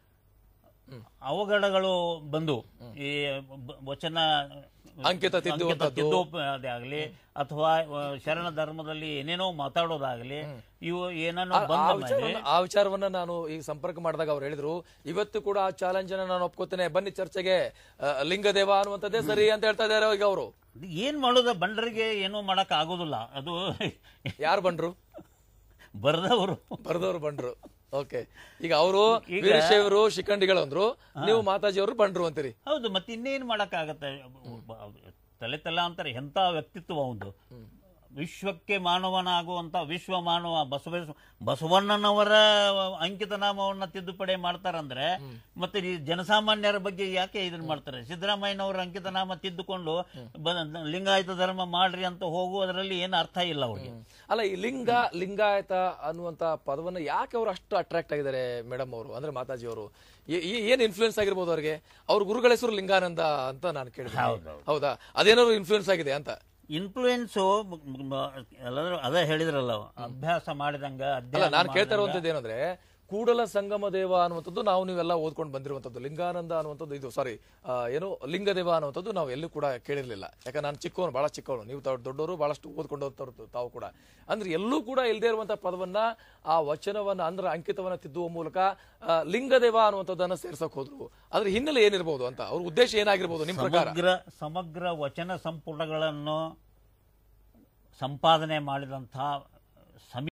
ಅವಘಡಗಳು ಬಂದು ಈ ಬ- ವಚನ ಅಂಕಿತ ತಿದ್ದುವಂಥದ್ದು. ತಿದ್ದುವುದೇ ಆಗಲಿ ಅಥವಾ ಆ, ಶರಣ ಧರ್ಮದಲ್ಲಿ ಏನೇನೋ ಮಾತಾಡೋದಾಗಲಿ ಇವು ಏನನ್ನೋ ಆ- ಆ ಬಂದ ಮೇಲೆ ವಿಚಾರವನ್ನ- ಆ ವಿಚಾರವನ್ನ ನಾನು ಈ ಸಂಪರ್ಕ ಮಾಡಿದಾಗ ಅವ್ರು ಹೇಳಿದ್ರು ಇವತ್ತು ಕೂಡ ಆ ಚಾಲೆಂಜ್ ಅನ್ನ ನಾನು ಒಪ್ಕೋತೇನೆ ಬನ್ನಿ ಚರ್ಚೆಗೆ ಆ, ಲಿಂಗದೇವ ಅನ್ನುವಂಥದ್ದೇ ಸರಿ ಅಂತ ಹೇಳ್ತಾ ಇದ್ದಾರೆ ಈಗ ಅವರು ಏನ್ ಮಾಡೋದ ಬಂಡರಿಗೆ ಏನೂ ಮಾಡಕ್ ಆಗೋದಿಲ್ಲ ಅದು ಯಾರು ಬಂಡ್ರು ಬರೆದವರು ಬರೆದವರು ಬಂಡ್ರು ಓಕೆ ಈಗ ಅವರು ಈಗ- ವೀರಶೈವರು ಶಿಖಂಡಿಗಳು ಅಂದ್ರು ನೀವು ಮಾತಾಜಿ ಅವರು ಬಂಡ್ರು ಅಂತೀರಿ ಹೌದು ಮತ್ತೆ ಇನ್ನೇನು ಮಾಡಕ್ಕಾಗತ್ತೆ ತಲೆ ತಲಾಂತರ ಎಂತ ವ್ಯಕ್ತಿತ್ವ ಒಂದು ವಿಶ್ವಕ್ಕೆ ಮಾನವನಾಗುವಂತ ವಿಶ್ವ ಮಾನವ ಬಸವೇಶ್ವ ಬಸವಣ್ಣನವರ ಅಂಕಿತ ನಾಮವನ್ನ ತಿದ್ದುಪಡಿ ಮಾಡ್ತಾರಂದ್ರೆ ಮತ್ತೆ ಈ ಜನಸಾಮಾನ್ಯರ ಬಗ್ಗೆ ಯಾಕೆ ಇದನ್ನ ಮಾಡ್ತಾರೆ ಸಿದ್ದರಾಮಯ್ಯನವರ ಅಂಕಿತ ನಾಮ ತಿದ್ದುಕೊಂಡು ಬ- ಲಿಂಗಾಯತ ಧರ್ಮ ಮಾಡ್ರಿ ಅಂತ ಹೋಗುವುದರಲ್ಲಿ ಏನು ಅರ್ಥ ಇಲ್ಲ ಅವ್ರಿಗೆ ಅಲ್ಲ ಈ ಲಿಂಗ ಲಿಂಗಾಯತ ಅನ್ನುವಂತ ಪದವನ್ನ ಯಾಕೆ ಅವರು ಅಷ್ಟು ಅಟ್ರಾಕ್ಟ್ ಆಗಿದ್ದಾರೆ ಮೇಡಮ್ ಅವರು ಅಂದ್ರೆ ಮಾತಾಜಿ ಅವರು ಏನ್ ಇನ್ಫ್ಲೂಯೆನ್ಸ್ ಆಗಿರ್ಬೋದು ಅವ್ರಿಗೆ ಅವ್ರ ಗುರುಗಳ ಹೆಸರು ಲಿಂಗಾನಂದ ಅಂತ ನಾನು ಕೇಳಿದೆ ಹೌದಾ ಅದೇನಾದ್ರು ಇನ್ಫ್ಲೂಯೆನ್ಸ್ ಆಗಿದೆ ಅಂತ ಇನ್ಫ್ಲೂಯೆನ್ಸು ಎಲ್ಲರೂ ಅದೇ ಹೇಳಿದ್ರಲ್ಲ ಅಭ್ಯಾಸ ಮಾಡಿದಂಗ ಅಲ್ಲ ಅಧ್ಯಯನ ನಾನು ಕೇಳ್ತಾ ಮಾಡಿದಂಗ ಇರುವಂತದ್ದು ಏನಂದ್ರೆ ಕೂಡಲ ಸಂಗಮ ದೇವ ಅನ್ನುವಂಥದ್ದು ನಾವು ನೀವೆಲ್ಲ ಓದ್ಕೊಂಡು ಬಂದಿರುವಂತದ್ದು ಲಿಂಗಾನಂದ ಅನ್ನುವಂಥದ್ದು ಇದು ಸಾರಿ ಏನು ಲಿಂಗದೇವ ಅನ್ನುವಂಥದ್ದು ನಾವು ಎಲ್ಲೂ ಕೂಡ ಕೇಳಿರ್ಲಿಲ್ಲ ಯಾಕಂದ್ರೆ ನಾನು ಚಿಕ್ಕವನು ಬಹಳ ಚಿಕ್ಕವನು ನೀವು ತಾವು ದೊಡ್ಡವರು ಬಹಳಷ್ಟು ಓದ್ಕೊಂಡು ಹೋಗ್ತಾರ ತಾವು ಕೂಡ ಅಂದ್ರೆ ಎಲ್ಲೂ ಕೂಡ ಇಲ್ಲದೆ ಇರುವಂತಹ ಪದವನ್ನ ಆ ವಚನವನ್ನ ಅಂದ್ರೆ ಅಂಕಿತವನ್ನ ತಿದ್ದುವ ಮೂಲಕ ಆ, ಲಿಂಗದೇವ ಅನ್ನುವಂಥದ್ದನ್ನ ಸೇರ್ಸಕ್ ಹೋದ್ರು ಅದ್ರ ಹಿನ್ನೆಲೆ ಏನಿರ್ಬೋದು ಅಂತ ಅವ್ರ ಉದ್ದೇಶ ಏನಾಗಿರ್ಬೋದು ನಿಮ್ ಪ್ರಕಾರ ಸಮಗ್ರ ಸಮಗ್ರ ವಚನ ಸಂಪುಟಗಳನ್ನು ಸಂಪಾದನೆ ಮಾಡಿದಂತಹ